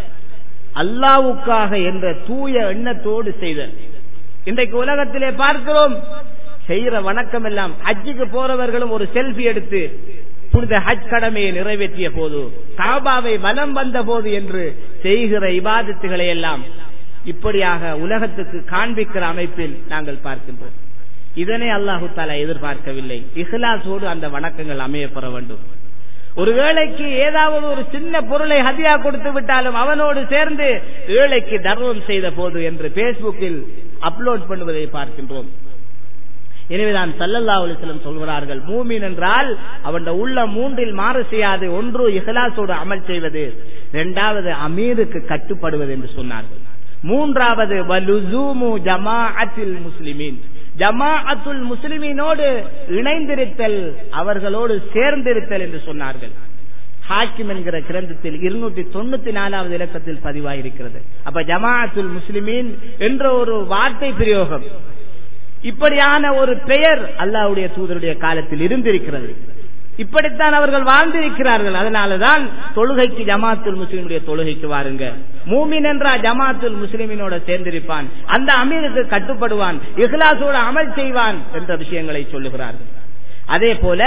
அல்லாவுக்காக என்ற தூய எண்ணத்தோடு செய்தல் இன்றைக்கு உலகத்திலே பார்க்கிறோம் செய்யற வணக்கம் எல்லாம் ஹஜ்ஜுக்கு போறவர்களும் ஒரு செல்ஃபி எடுத்து புனித ஹஜ் கடமையை நிறைவேற்றிய போது காபாவை வலம் வந்த போது என்று செய்கிற இபாதத்துகளை எல்லாம் இப்படியாக உலகத்துக்கு காண்பிக்கிற அமைப்பில் நாங்கள் பார்க்கின்றோம் இதனை அல்லாஹு தாலா எதிர்பார்க்கவில்லை இஹ்லாசோடு அந்த வணக்கங்கள் அமையப்பெற வேண்டும் ஒரு ஏழைக்கு ஏதாவது ஒரு சின்ன பொருளை ஹதியா கொடுத்து விட்டாலும் அவனோடு சேர்ந்து ஏழைக்கு தர்மம் செய்த போது என்று பேஸ்புக்கில் அப்லோட் பண்ணுவதை பார்க்கின்றோம் எனவேதான் சல்லல்லா அலிஸ்லம் சொல்கிறார்கள் மூமின் என்றால் அவன் உள்ள மூன்றில் மாறு செய்யாது ஒன்று இஹலாசோடு அமல் செய்வது இரண்டாவது அமீருக்கு கட்டுப்படுவது என்று சொன்னார்கள் மூன்றாவது வலுசூமு ஜமாஅத்தில் முஸ்லிமின் ஜமாஅத்துல் முஸ்லிமீனோடு இணைந்திருத்தல் அவர்களோடு சேர்ந்திருத்தல் என்று சொன்னார்கள் ஹாக்கிம் என்கிற கிரந்தத்தில் இருநூற்றி தொண்ணூத்தி நாலாவது இலக்கத்தில் பதிவாயிருக்கிறது அப்ப ஜமாஅத்துல் முஸ்லிமீன் என்ற ஒரு வார்த்தை பிரயோகம் இப்படியான ஒரு பெயர் அல்லாவுடைய தூதருடைய காலத்தில் இருந்திருக்கிறது இப்படித்தான் அவர்கள் வாழ்ந்திருக்கிறார்கள் அதனாலதான் தொழுகைக்கு ஜமாத்துல் முஸ்லிமுடைய தொழுகைக்கு வாருங்க மூமின் என்றா ஜமாத்துல் முஸ்லிமினோட சேர்ந்திருப்பான் அந்த அமீருக்கு கட்டுப்படுவான் இஹ்லாசோட அமல் செய்வான் என்ற விஷயங்களை சொல்லுகிறார்கள் அதே போல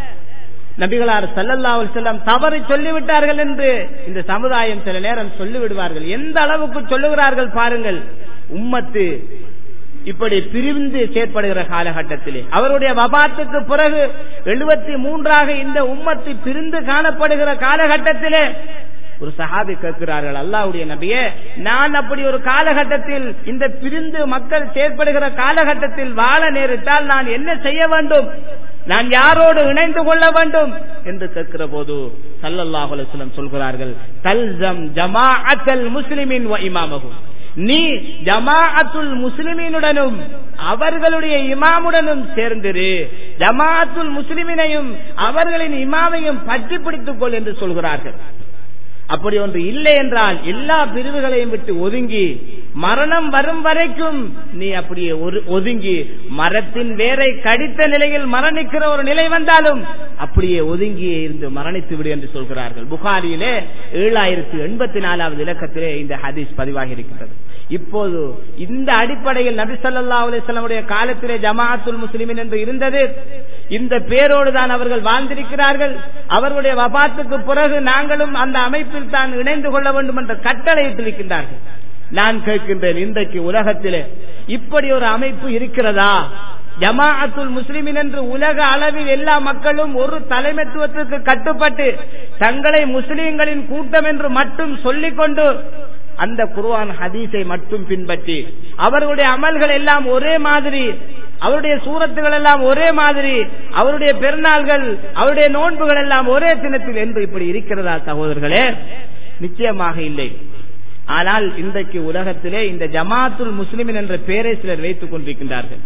நபிகளார் சல்லல்லா செல்லம் தவறு சொல்லிவிட்டார்கள் என்று இந்த சமுதாயம் சில நேரம் சொல்லிவிடுவார்கள் எந்த அளவுக்கு சொல்லுகிறார்கள் பாருங்கள் உம்மத்து இப்படி பிரிந்து செயற்படுகிற காலகட்டத்திலே அவருடைய வபாத்துக்கு பிறகு எழுபத்தி மூன்றாக இந்த உம்மத்து பிரிந்து காணப்படுகிற காலகட்டத்திலே ஒரு சஹாபி கேட்கிறார்கள் அல்லாவுடைய நபியே நான் அப்படி ஒரு காலகட்டத்தில் இந்த பிரிந்து மக்கள் செயற்படுகிற காலகட்டத்தில் வாழ நேரிட்டால் நான் என்ன செய்ய வேண்டும் நான் யாரோடு இணைந்து கொள்ள வேண்டும் என்று கேட்கிற போது சல்லல்லாஹுலம் சொல்கிறார்கள் தல்சம் ஜமா அத்தல் முஸ்லிமின் இமாமகும் நீ ஜமாஅத்துல் முஸ்லிமீனுடனும் அவர்களுடைய இமாமுடனும் சேர்ந்திரு ஜமாஅத்துல் முஸ்லிமினையும் அவர்களின் இமாமையும் பற்றி பிடித்துக் கொள் என்று சொல்கிறார்கள் அப்படி ஒன்று இல்லை என்றால் எல்லா பிரிவுகளையும் விட்டு ஒதுங்கி மரணம் வரும் வரைக்கும் நீ அப்படியே ஒதுங்கி மரத்தின் வேரை கடித்த நிலையில் மரணிக்கிற ஒரு நிலை வந்தாலும் அப்படியே ஒதுங்கியே இருந்து மரணித்து விடு என்று சொல்கிறார்கள் புகாரியிலே ஏழாயிரத்தி எண்பத்தி நாலாவது இலக்கத்திலே இந்த ஹதீஸ் பதிவாகி இருக்கின்றது இப்போது இந்த அடிப்படையில் நபி சொல்லா அலிஸ்லமுடைய காலத்திலே ஜமாஅத்துல் முஸ்லிமின் என்று இருந்தது இந்த பேரோடு தான் அவர்கள் வாழ்ந்திருக்கிறார்கள் அவர்களுடைய வபாத்துக்கு பிறகு நாங்களும் அந்த அமைப்பில் தான் இணைந்து கொள்ள வேண்டும் என்ற கட்டளையிட்டிருக்கின்றார்கள் நான் கேட்கின்றேன் இன்றைக்கு உலகத்திலே இப்படி ஒரு அமைப்பு இருக்கிறதா ஜமாஅத்துல் முஸ்லிமின் என்று உலக அளவில் எல்லா மக்களும் ஒரு தலைமைத்துவத்திற்கு கட்டுப்பட்டு தங்களை முஸ்லிம்களின் கூட்டம் என்று மட்டும் சொல்லிக்கொண்டு அந்த குர்வான் ஹதீஸை மட்டும் பின்பற்றி அவர்களுடைய அமல்கள் எல்லாம் ஒரே மாதிரி அவருடைய சூரத்துகள் எல்லாம் ஒரே மாதிரி அவருடைய பெருநாள்கள் அவருடைய நோன்புகள் எல்லாம் ஒரே தினத்தில் என்று இப்படி இருக்கிறதா சகோதரர்களே நிச்சயமாக இல்லை ஆனால் இன்றைக்கு உலகத்திலே இந்த ஜமாத்துல் முஸ்லிமின் என்ற பெயரை சிலர் வைத்துக் கொண்டிருக்கின்றார்கள்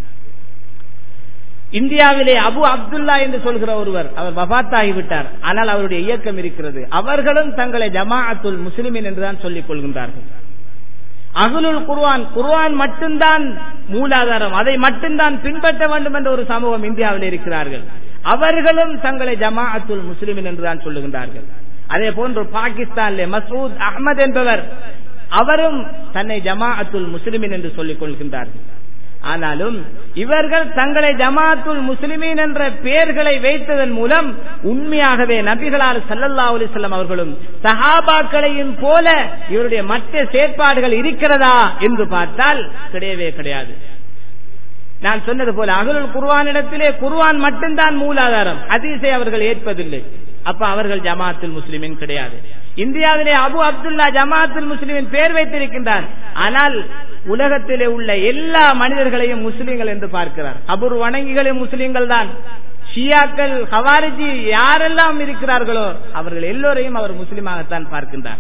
இந்தியாவிலே அபு அப்துல்லா என்று சொல்கிற ஒருவர் அவர் வபாத்தாகிவிட்டார் ஆனால் அவருடைய இயக்கம் இருக்கிறது அவர்களும் தங்களை ஜமாஅத்துல் முஸ்லிமின் என்றுதான் சொல்லிக் கொள்கின்றார்கள் அகுலுல் குர்வான் குர்வான் மட்டும்தான் மூலாதாரம் அதை மட்டும்தான் பின்பற்ற வேண்டும் என்ற ஒரு சமூகம் இந்தியாவில் இருக்கிறார்கள் அவர்களும் தங்களை ஜமாஅத்துல் முஸ்லிமின் என்றுதான் சொல்லுகின்றார்கள் அதே போன்று பாகிஸ்தானிலே மசூத் அகமது என்பவர் அவரும் தன்னை ஜமாஅத்துல் முஸ்லிமின் என்று சொல்லிக் கொள்கின்றார்கள் ஆனாலும் இவர்கள் தங்களை ஜமாத்துல் முஸ்லிமீன் என்ற பெயர்களை வைத்ததன் மூலம் உண்மையாகவே நபிகளால் சல்லல்லா அலிசல்லம் அவர்களும் சஹாபாக்களையும் போல இவருடைய மற்ற செயற்பாடுகள் இருக்கிறதா என்று பார்த்தால் கிடையவே கிடையாது நான் சொன்னது போல அகலுல் குர்வானிடத்திலே குர்வான் மட்டும்தான் மூலாதாரம் ஹதீஸை அவர்கள் ஏற்பதில்லை அப்ப அவர்கள் ஜமாத்துல் முஸ்லிமின் கிடையாது இந்தியாவிலே அபு அப்துல்லா ஜமாத்துல் முஸ்லிமின் பெயர் வைத்திருக்கின்றார் ஆனால் உலகத்திலே உள்ள எல்லா மனிதர்களையும் முஸ்லிம்கள் என்று பார்க்கிறார் அபுர் வணங்கிகளும் முஸ்லிம்கள் தான் ஷியாக்கள் ஹவாரிஜி யாரெல்லாம் இருக்கிறார்களோ அவர்கள் எல்லோரையும் அவர் முஸ்லிமாகத்தான் பார்க்கின்றார்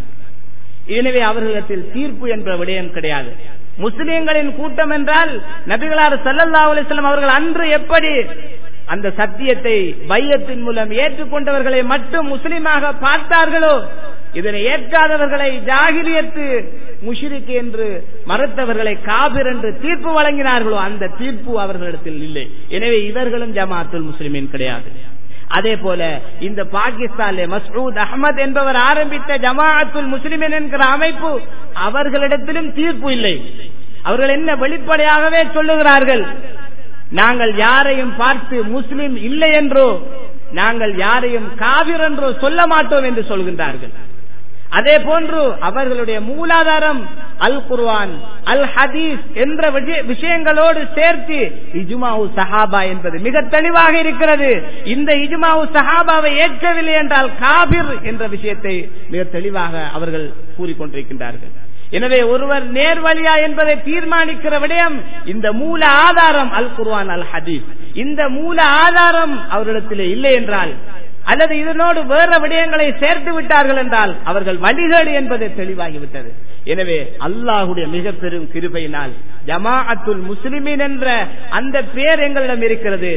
எனவே அவர்களிடத்தில் தீர்ப்பு என்ற விடயம் கிடையாது முஸ்லிம்களின் கூட்டம் என்றால் நபிகளார் சல்லல்லா அலிஸ்லாம் அவர்கள் அன்று எப்படி அந்த சத்தியத்தை பையத்தின் மூலம் ஏற்றுக்கொண்டவர்களை மட்டும் முஸ்லிமாக பார்த்தார்களோ இதனை ஏற்காதவர்களை ஜாகிரியத்து முஷிரிக்கு என்று மறுத்தவர்களை காபிர் என்று தீர்ப்பு வழங்கினார்களோ அந்த தீர்ப்பு அவர்களிடத்தில் இல்லை எனவே இவர்களும் ஜமாத்துல் முஸ்லிமின் கிடையாது அதே போல இந்த பாகிஸ்தானிலே மசூத் அகமது என்பவர் ஆரம்பித்த ஜமாஅத்துல் முஸ்லிமின் என்கிற அமைப்பு அவர்களிடத்திலும் தீர்ப்பு இல்லை அவர்கள் என்ன வெளிப்படையாகவே சொல்லுகிறார்கள் நாங்கள் யாரையும் பார்த்து முஸ்லிம் இல்லை என்றோ நாங்கள் யாரையும் காவிர் என்றோ சொல்ல மாட்டோம் என்று சொல்கின்றார்கள் அதே போன்று அவர்களுடைய மூலாதாரம் அல் குர்வான் அல் ஹதீஸ் என்ற விஷயங்களோடு சேர்த்து இஜுமாவு சஹாபா என்பது மிக தெளிவாக இருக்கிறது இந்த இஜுமாவு சஹாபாவை ஏற்கவில்லை என்றால் காபிர் என்ற விஷயத்தை மிக தெளிவாக அவர்கள் கூறிக்கொண்டிருக்கின்றார்கள் எனவே ஒருவர் நேர்வழியா என்பதை தீர்மானிக்கிற விடயம் இந்த மூல ஆதாரம் அல் குர்வான் அல் ஹதீஸ் இந்த மூல ஆதாரம் அவரிடத்திலே இல்லை என்றால் அல்லது இதனோடு வேற விடயங்களை சேர்த்து விட்டார்கள் என்றால் அவர்கள் வழிகேடு என்பது தெளிவாகிவிட்டது எனவே அல்லாஹுடைய மிக பெரும் கிருபையினால் ஜமாஅத்துல் முஸ்லிமின் என்ற அந்த பேர் எங்களிடம் இருக்கிறது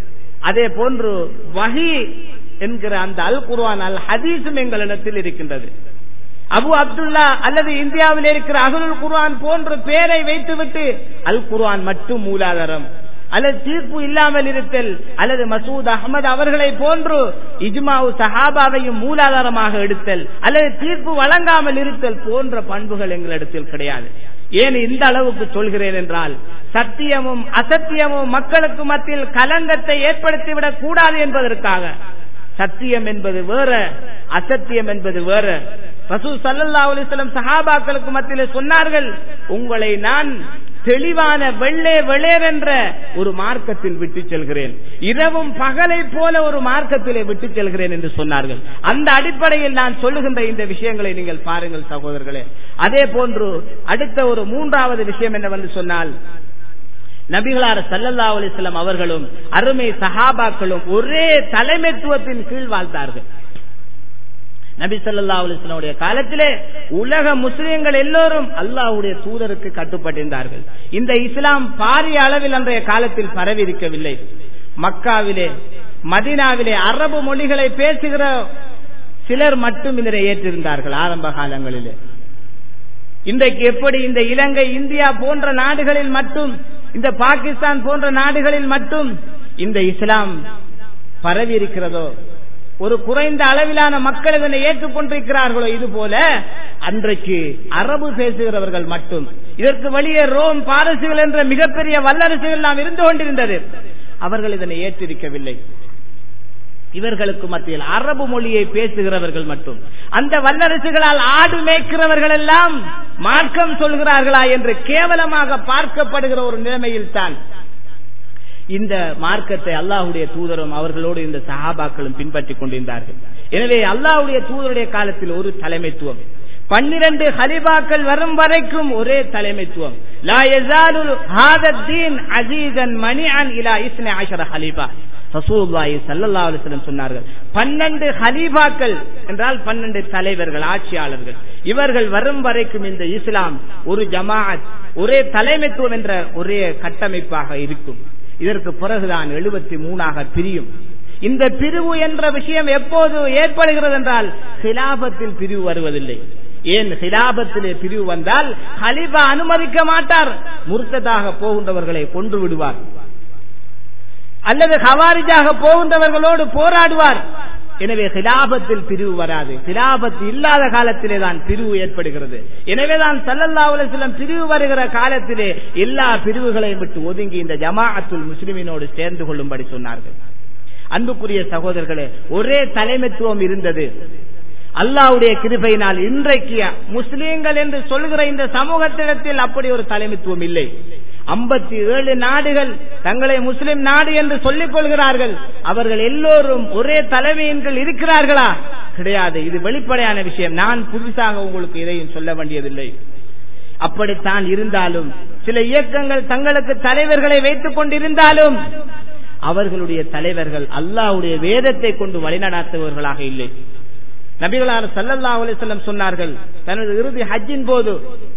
அதே போன்று வஹி என்கிற அந்த அல் குர்வான் அல் ஹதீஸும் எங்களிடத்தில் இருக்கின்றது அபு அப்துல்லா அல்லது இந்தியாவில் இருக்கிற அகலுல் குர்ஆன் போன்ற பெயரை வைத்துவிட்டு அல் குர்ஆன் மட்டும் மூலாதாரம் அல்லது தீர்ப்பு இல்லாமல் இருத்தல் அல்லது மசூத் அகமது அவர்களை போன்று இஜ்மாவு சஹாபாவையும் மூலாதாரமாக எடுத்தல் அல்லது தீர்ப்பு வழங்காமல் இருத்தல் போன்ற பண்புகள் எங்களிடத்தில் கிடையாது ஏன் இந்த அளவுக்கு சொல்கிறேன் என்றால் சத்தியமும் அசத்தியமும் மக்களுக்கு மத்தியில் கலங்கத்தை ஏற்படுத்திவிடக் கூடாது என்பதற்காக சத்தியம் என்பது வேற அசத்தியம் என்பது வேற ரசூ சல்லா அலிஸ்லம் சஹாபாக்களுக்கு மத்தியிலே சொன்னார்கள் உங்களை நான் தெளிவான வெள்ளே வெளேர் என்ற ஒரு மார்க்கத்தில் விட்டு செல்கிறேன் இரவும் பகலை போல ஒரு மார்க்கத்திலே விட்டு செல்கிறேன் என்று சொன்னார்கள் அந்த அடிப்படையில் நான் சொல்லுகின்ற இந்த விஷயங்களை நீங்கள் பாருங்கள் சகோதரர்களே அதே போன்று அடுத்த ஒரு மூன்றாவது விஷயம் என்னவென்று சொன்னால் நபிகளார் சல்லல்லா அலிஸ்லாம் அவர்களும் அருமை சஹாபாக்களும் ஒரே தலைமைத்துவத்தின் கீழ் வாழ்ந்தார்கள் நபி சொல்லா அலிஸ்லமுடைய காலத்திலே உலக முஸ்லிம்கள் எல்லோரும் அல்லாஹுடைய தூதருக்கு கட்டுப்பட்டிருந்தார்கள் இந்த இஸ்லாம் பாரிய அளவில் அன்றைய காலத்தில் பரவி இருக்கவில்லை மக்காவிலே மதினாவிலே அரபு மொழிகளை பேசுகிற சிலர் மட்டும் இதனை ஏற்றிருந்தார்கள் ஆரம்ப காலங்களிலே இன்றைக்கு எப்படி இந்த இலங்கை இந்தியா போன்ற நாடுகளில் மட்டும் இந்த பாகிஸ்தான் போன்ற நாடுகளில் மட்டும் இந்த இஸ்லாம் பரவி இருக்கிறதோ ஒரு குறைந்த அளவிலான மக்கள் இதனை ஏற்றுக்கொண்டிருக்கிறார்களோ இது போல அன்றைக்கு அரபு பேசுகிறவர்கள் மட்டும் இதற்கு வெளியே ரோம் பாரசுகள் என்ற மிகப்பெரிய வல்லரசுகள் எல்லாம் இருந்து கொண்டிருந்தது அவர்கள் இதனை ஏற்றிருக்கவில்லை இவர்களுக்கு மத்தியில் அரபு மொழியை பேசுகிறவர்கள் மட்டும் அந்த வல்லரசுகளால் ஆடு மேய்க்கிறவர்கள் எல்லாம் மார்க்கம் சொல்கிறார்களா என்று கேவலமாக பார்க்கப்படுகிற ஒரு நிலைமையில் தான் இந்த மார்க்கத்தை அல்லாஹுடைய தூதரும் அவர்களோடு இந்த சஹாபாக்களும் பின்பற்றிக் கொண்டிருந்தார்கள் எனவே அல்லாஹுடைய தூதருடைய காலத்தில் ஒரு தலைமைத்துவம் பன்னிரண்டு ஹலிபாக்கள் வரும் வரைக்கும் ஒரே தலைமைத்துவம் லா யஸாலு ஹாதா தீன் அஸீஸன் மனிஅன் இலா இஸ்ன அஷர ஹலீஃபா ரசூலுல்லாஹி ஸல்லல்லாஹு அலைஹி வஸல்லம் சொன்னார்கள் 12 ஹலீஃபாக்கள் என்றால் 12 தலைவர்கள் ஆட்சியாளர்கள் இவர்கள் வரும் வரைக்கும் இந்த இஸ்லாம் ஒரு ஜமாஅத் ஒரே தலைமைத்துவம் என்ற ஒரே கட்டமைப்பாக இருக்கும் இதற்கு பிறகுதான் எழுபத்தி மூணாக பிரியும் இந்த பிரிவு என்ற விஷயம் எப்போது ஏற்படுகிறது என்றால் ஹிலாபத்தில் பிரிவு வருவதில்லை ஏன் ஹிலாபத்திலே பிரிவு வந்தால் ஹலிபா அனுமதிக்க மாட்டார் முர்த்ததாக போகின்றவர்களை கொன்று விடுவார் அல்லது ஹவாரிஜாக போகின்றவர்களோடு போராடுவார் எனவே ஹிலாபத்தில் பிரிவு வராது ஹிலாபத்து இல்லாத காலத்திலே தான் பிரிவு ஏற்படுகிறது எனவேதான் சல்லல்லாஹு சிலம் பிரிவு வருகிற காலத்திலே எல்லா பிரிவுகளையும் விட்டு ஒதுங்கி இந்த ஜமாஅத்துல் முஸ்லிமினோடு சேர்ந்து கொள்ளும்படி சொன்னார்கள் அன்புக்குரிய சகோதரர்களே ஒரே தலைமைத்துவம் இருந்தது அல்லாவுடைய கிருபையினால் இன்றைக்கு முஸ்லீம்கள் என்று சொல்கிற இந்த சமூகத்திடத்தில் அப்படி ஒரு தலைமைத்துவம் இல்லை ஐம்பத்தி ஏழு நாடுகள் தங்களை முஸ்லிம் நாடு என்று சொல்லிக் கொள்கிறார்கள் அவர்கள் எல்லோரும் ஒரே தலைமையின் கீழ் இருக்கிறார்களா கிடையாது இது வெளிப்படையான விஷயம் நான் புதுசாக உங்களுக்கு இதையும் சொல்ல வேண்டியதில்லை அப்படித்தான் இருந்தாலும் சில இயக்கங்கள் தங்களுக்கு தலைவர்களை வைத்துக் கொண்டிருந்தாலும் அவர்களுடைய தலைவர்கள் அல்லாவுடைய வேதத்தை கொண்டு வழிநடாத்துபவர்களாக இல்லை நபிகளார் சல்லல்லா அலிசல்லம் சொன்னார்கள் தனது இறுதி ஹஜ்ஜின் போது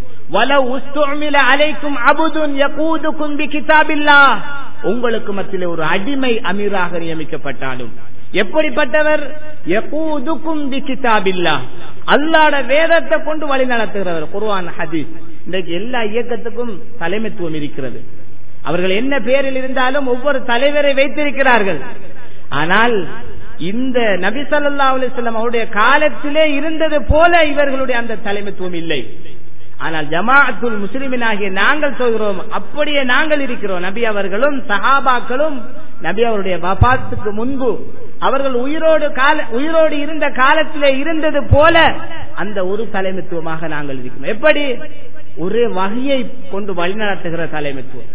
அலைக்கும் அபுதுன் யகூதுக்கும் பி கிதாபில்லா உங்களுக்கு மத்தியிலே ஒரு அடிமை அமீராக நியமிக்கப்பட்டாலும் எப்படிப்பட்டவர் யகூதுக்கும் பி கிதாபில்லா அல்லாட வேதத்தை கொண்டு வழி நடத்துகிறவர் குர்ஆன் ஹதீஸ் இன்றைக்கு எல்லா இயக்கத்துக்கும் தலைமைத்துவம் இருக்கிறது அவர்கள் என்ன பேரில் இருந்தாலும் ஒவ்வொரு தலைவரை வைத்திருக்கிறார்கள் ஆனால் இந்த நபி சல்லா அலிஸ்லாம் அவருடைய காலத்திலே இருந்தது போல இவர்களுடைய அந்த தலைமைத்துவம் இல்லை ஆனால் ஜமாஅத்துல் முஸ்லிமின் ஆகிய நாங்கள் சொல்கிறோம் அப்படியே நாங்கள் இருக்கிறோம் நபி அவர்களும் சஹாபாக்களும் நபி அவருடைய வபாத்துக்கு முன்பு அவர்கள் உயிரோடு கால உயிரோடு இருந்த காலத்திலே இருந்தது போல அந்த ஒரு தலைமைத்துவமாக நாங்கள் இருக்கிறோம் எப்படி ஒரே வகையை கொண்டு வழிநடத்துகிற தலைமைத்துவம்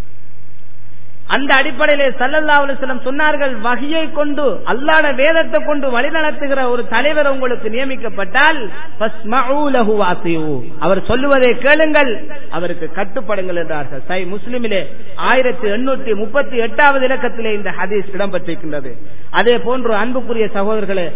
அந்த அடிப்படையிலே சல்லல்லா அலுவலம் சொன்னார்கள் வகையை கொண்டு அல்லாட வேதத்தை கொண்டு வழிநடத்துகிற ஒரு தலைவர் உங்களுக்கு நியமிக்கப்பட்டால் அவர் சொல்லுவதை கேளுங்கள் அவருக்கு கட்டுப்படுங்கள் என்றார்கள் சை முஸ்லிமிலே ஆயிரத்தி எண்ணூத்தி முப்பத்தி எட்டாவது இலக்கத்திலே இந்த ஹதீஸ் இடம்பெற்றிருக்கின்றது அதே போன்று அன்புக்குரிய சகோதரர்களே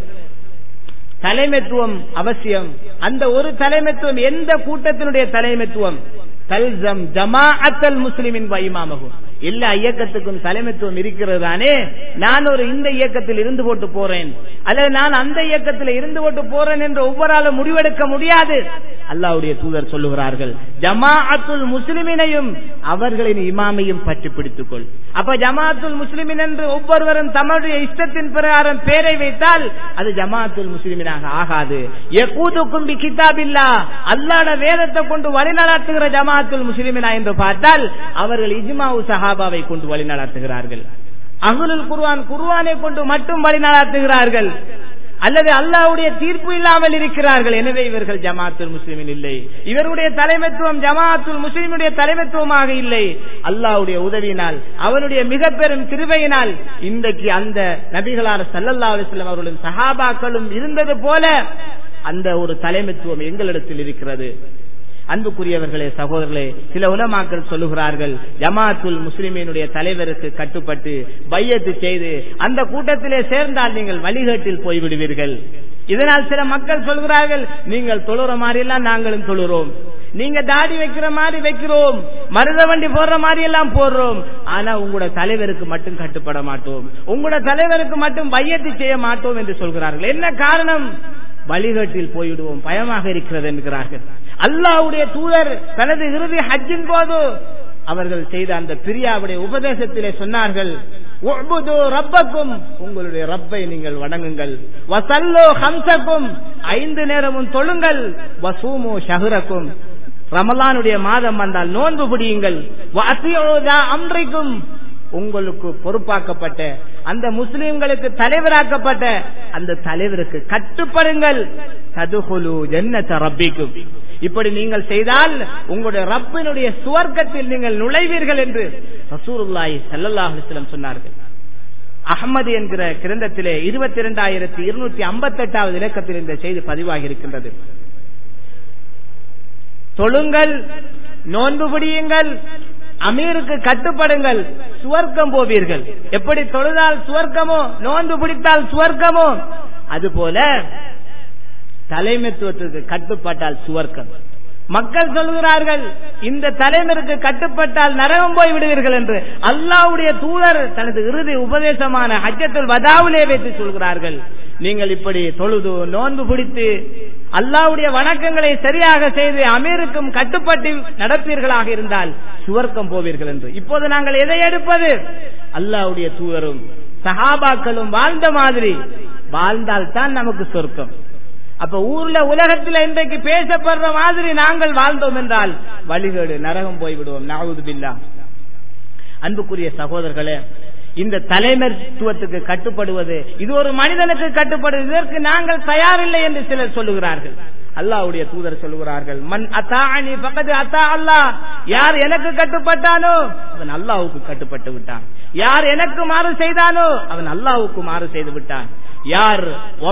தலைமைத்துவம் அவசியம் அந்த ஒரு தலைமைத்துவம் எந்த கூட்டத்தினுடைய தலைமைத்துவம் தல்சம் ஜமாஅத்தல் முஸ்லிமின் வைமாமகும் எல்லா இயக்கத்துக்கும் தலைமைத்துவம் இருக்கிறது தானே நான் ஒரு இந்த இயக்கத்தில் இருந்து போட்டு போறேன் அல்லது நான் அந்த இயக்கத்தில் இருந்து போட்டு போறேன் என்று ஒவ்வொரு முடிவெடுக்க முடியாது அல்லாவுடைய தூதர் சொல்லுகிறார்கள் ஜமாஅத்துல் முஸ்லிமினையும் அவர்களின் இமாமையும் பற்றி பிடித்துக் கொள் அப்ப ஜமாஅத்துல் முஸ்லிமின் என்று ஒவ்வொருவரும் தம்முடைய இஷ்டத்தின் பிரகாரம் பேரை வைத்தால் அது ஜமாஅத்துல் முஸ்லிமினாக ஆகாது எக்கூதுக்கும் பி கிதாபில்லா அல்லாட வேதத்தை கொண்டு வழிநடத்துகிற ஜமாஅத்துல் முஸ்லிமினா என்று பார்த்தால் அவர்கள் இஜ்மாவு சஹாபாவை கொண்டு வழிநடத்துகிறார்கள் அகுலுல் குர்வான் குர்வானை கொண்டு மட்டும் வழிநடத்துகிறார்கள் அல்லது அல்லாவுடைய தீர்ப்பு இல்லாமல் இருக்கிறார்கள் எனவே இவர்கள் ஜமாத்துல் முஸ்லிமின் இல்லை இவருடைய தலைமைத்துவம் ஜமாத்துல் முஸ்லிமுடைய தலைமைத்துவமாக இல்லை அல்லாவுடைய உதவியினால் அவனுடைய மிக பெரும் கிருபையினால் இன்றைக்கு அந்த நபிகளார் சல்லல்லா அலிஸ்லாம் அவர்களும் சஹாபாக்களும் இருந்தது போல அந்த ஒரு தலைமைத்துவம் எங்களிடத்தில் இருக்கிறது அன்புக்குரியவர்களே சகோதரர்களே சில உலமாக்கள் சொல்லுகிறார்கள் ஜமாத்துல் முஸ்லிமினுடைய தலைவருக்கு கட்டுப்பட்டு பையத்து செய்து அந்த கூட்டத்திலே சேர்ந்தால் நீங்கள் வழிகேட்டில் போய்விடுவீர்கள் இதனால் சில மக்கள் சொல்கிறார்கள் நீங்கள் தொழுற மாதிரி எல்லாம் நாங்களும் தொழுறோம் நீங்க தாடி வைக்கிற மாதிரி வைக்கிறோம் மருத வண்டி போடுற மாதிரி எல்லாம் போடுறோம் ஆனா உங்களோட தலைவருக்கு மட்டும் கட்டுப்பட மாட்டோம் உங்களோட தலைவருக்கு மட்டும் பையத்து செய்ய மாட்டோம் என்று சொல்கிறார்கள் என்ன காரணம் வழிகட்டில் போய்விடுவோம் பயமாக இருக்கிறது என்கிறார்கள் அல்லாவுடைய தூதர் தனது இறுதி ஹஜ்ஜின் போது அவர்கள் செய்த அந்த பிரியாவுடைய உபதேசத்திலே சொன்னார்கள் ரப்பக்கும் உங்களுடைய ரப்பை நீங்கள் வணங்குங்கள் வசல்லோ ஹம்சக்கும் ஐந்து நேரமும் தொழுங்கள் வசூமோ ஷஹுரக்கும் ரமலானுடைய மாதம் வந்தால் நோன்பு பிடியுங்கள் அன்றைக்கும் உங்களுக்கு பொறுப்பாக்கப்பட்ட அந்த முஸ்லிம்களுக்கு தலைவராக்கப்பட்ட அந்த தலைவருக்கு கட்டுப்படுங்கள் ததுகுலு ஜன்னத ரப்பிக்கும் இப்படி நீங்கள் செய்தால் உங்களுடைய ரப்பினுடைய சுவர்க்கத்தில் நீங்கள் நுழைவீர்கள் என்று ரசூருல்லாஹி ஸல்லல்லாஹு அலைஹி வஸல்லம் சொன்னார்கள் அகமது என்கிற கிரந்தத்திலே இருபத்தி இரண்டாயிரத்தி இருநூற்றி ஐம்பத்தி எட்டாவது இலக்கத்தில் இந்த செய்தி பதிவாகி இருக்கின்றது தொழுங்கள் நோன்பு பிடியுங்கள் அமீருக்கு கட்டுப்படுங்கள் சுவர்க்கம் போவீர்கள் எப்படி தொழுதால் சுவர்க்கமோ நோன்பு பிடித்தால் சுவர்க்கமோ அதுபோல தலைமைத்துவத்திற்கு கட்டுப்பட்டால் சுவர்க்கம் மக்கள் சொல்கிறார்கள் இந்த தலைவருக்கு கட்டுப்பட்டால் நரகம் போய் விடுவீர்கள் என்று அல்லாவுடைய தூதர் தனது இறுதி உபதேசமான ஹஜ்ஜத்துல் வதாவிலே வைத்து சொல்கிறார்கள் நீங்கள் இப்படி தொழுது நோன்பு பிடித்து அல்லாவுடைய வணக்கங்களை சரியாக செய்து அமீருக்கும் கட்டுப்பட்டு நடப்பீர்களாக இருந்தால் சுவர்க்கம் போவீர்கள் என்று இப்போது நாங்கள் எதை எடுப்பது அல்லாவுடைய தூதரும் சஹாபாக்களும் வாழ்ந்த மாதிரி வாழ்ந்தால் தான் நமக்கு சொர்க்கம் அப்ப ஊர்ல உலகத்துல இன்றைக்கு பேசப்படுற மாதிரி நாங்கள் வாழ்ந்தோம் என்றால் வழிகேடு நரகம் போய்விடுவோம் நாவுது பில்லா அன்புக்குரிய சகோதரர்களே இந்த தலைமைத்துவத்துக்கு கட்டுப்படுவது இது ஒரு மனிதனுக்கு கட்டுப்படுவது இதற்கு நாங்கள் தயாரில்லை என்று சிலர் சொல்லுகிறார்கள் அல்லாவுடைய தூதர் சொல்லுகிறார்கள் மண் அத்தாணி பக்கத்து அத்தா அல்லா யார் எனக்கு கட்டுப்பட்டானோ அவன் அல்லாவுக்கு கட்டுப்பட்டு விட்டான் யார் எனக்கு மாறு செய்தானோ அவன் அல்லாவுக்கு மாறு செய்து விட்டான் யார்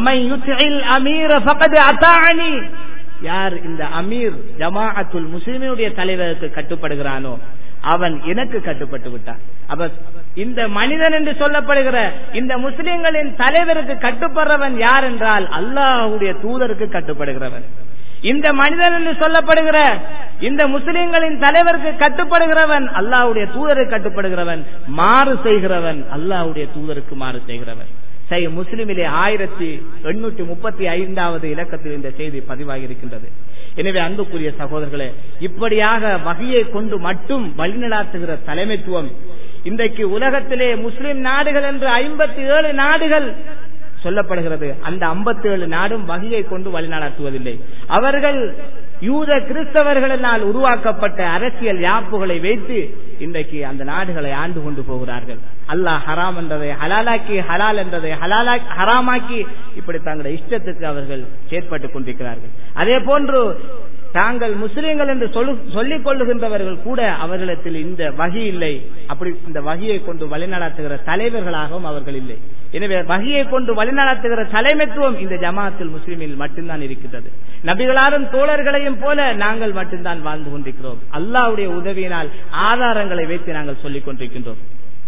அமீர் அத்தாணி யார் இந்த அமீர் ஜமாஅத்துல் முஸ்லிமினுடைய தலைவருக்கு கட்டுப்படுகிறானோ அவன் எனக்கு கட்டுப்பட்டு விட்டான் அப்ப இந்த மனிதன் என்று சொல்லப்படுகிற இந்த முஸ்லிம்களின் தலைவருக்கு கட்டுப்படுறவன் யார் என்றால் அல்லாஹுடைய தூதருக்கு கட்டுப்படுகிறவன் இந்த மனிதன் என்று சொல்லப்படுகிற இந்த முஸ்லிம்களின் தலைவருக்கு கட்டுப்படுகிறவன் அல்லாஹுடைய தூதருக்கு கட்டுப்படுகிறவன் மாறு செய்கிறவன் அல்லாஹுடைய தூதருக்கு மாறு செய்கிறவன் சை முஸ்லிமிலே ஆயிரத்தி எண்ணூற்றி முப்பத்தி ஐந்தாவது இலக்கத்தில் இந்த செய்தி பதிவாகி இருக்கின்றது எனவே அன்புக்குரிய சகோதரர்களே இப்படியாக வகையை கொண்டு மட்டும் வழிநடாத்துகிற தலைமைத்துவம் இன்றைக்கு உலகத்திலே முஸ்லிம் நாடுகள் என்று ஐம்பத்தி ஏழு நாடுகள் சொல்லப்படுகிறது அந்த ஐம்பத்தி ஏழு நாடும் வகையை கொண்டு வழிநடத்துவதில்லை அவர்கள் யூத கிறிஸ்தவர்களினால் உருவாக்கப்பட்ட அரசியல் யாப்புகளை வைத்து இன்றைக்கு அந்த நாடுகளை ஆண்டு கொண்டு போகிறார்கள் அல்லாஹ் ஹராம் என்றதை ஹலாலாக்கி ஹலால் என்றதை ஹலாலா ஹராமாக்கி இப்படி தங்களுடைய இஷ்டத்துக்கு அவர்கள் செயற்பட்டுக் கொண்டிருக்கிறார்கள் அதே போன்று தாங்கள் முஸ்லிம்கள் என்று சொல்லிக் கொள்ளுகின்றவர்கள் கூட அவர்களிடத்தில் இந்த வகி இல்லை அப்படி இந்த வகியை கொண்டு வழிநடத்துகிற தலைவர்களாகவும் அவர்கள் இல்லை எனவே வகியை கொண்டு வழிநடத்துகிற தலைமைத்துவம் இந்த ஜமாத்தில் முஸ்லிமில் மட்டும்தான் இருக்கின்றது நபிகளாரும் தோழர்களையும் போல நாங்கள் மட்டும்தான் வாழ்ந்து கொண்டிருக்கிறோம் அல்லாவுடைய உதவியினால் ஆதாரங்களை வைத்து நாங்கள் சொல்லிக் கொண்டிருக்கின்றோம்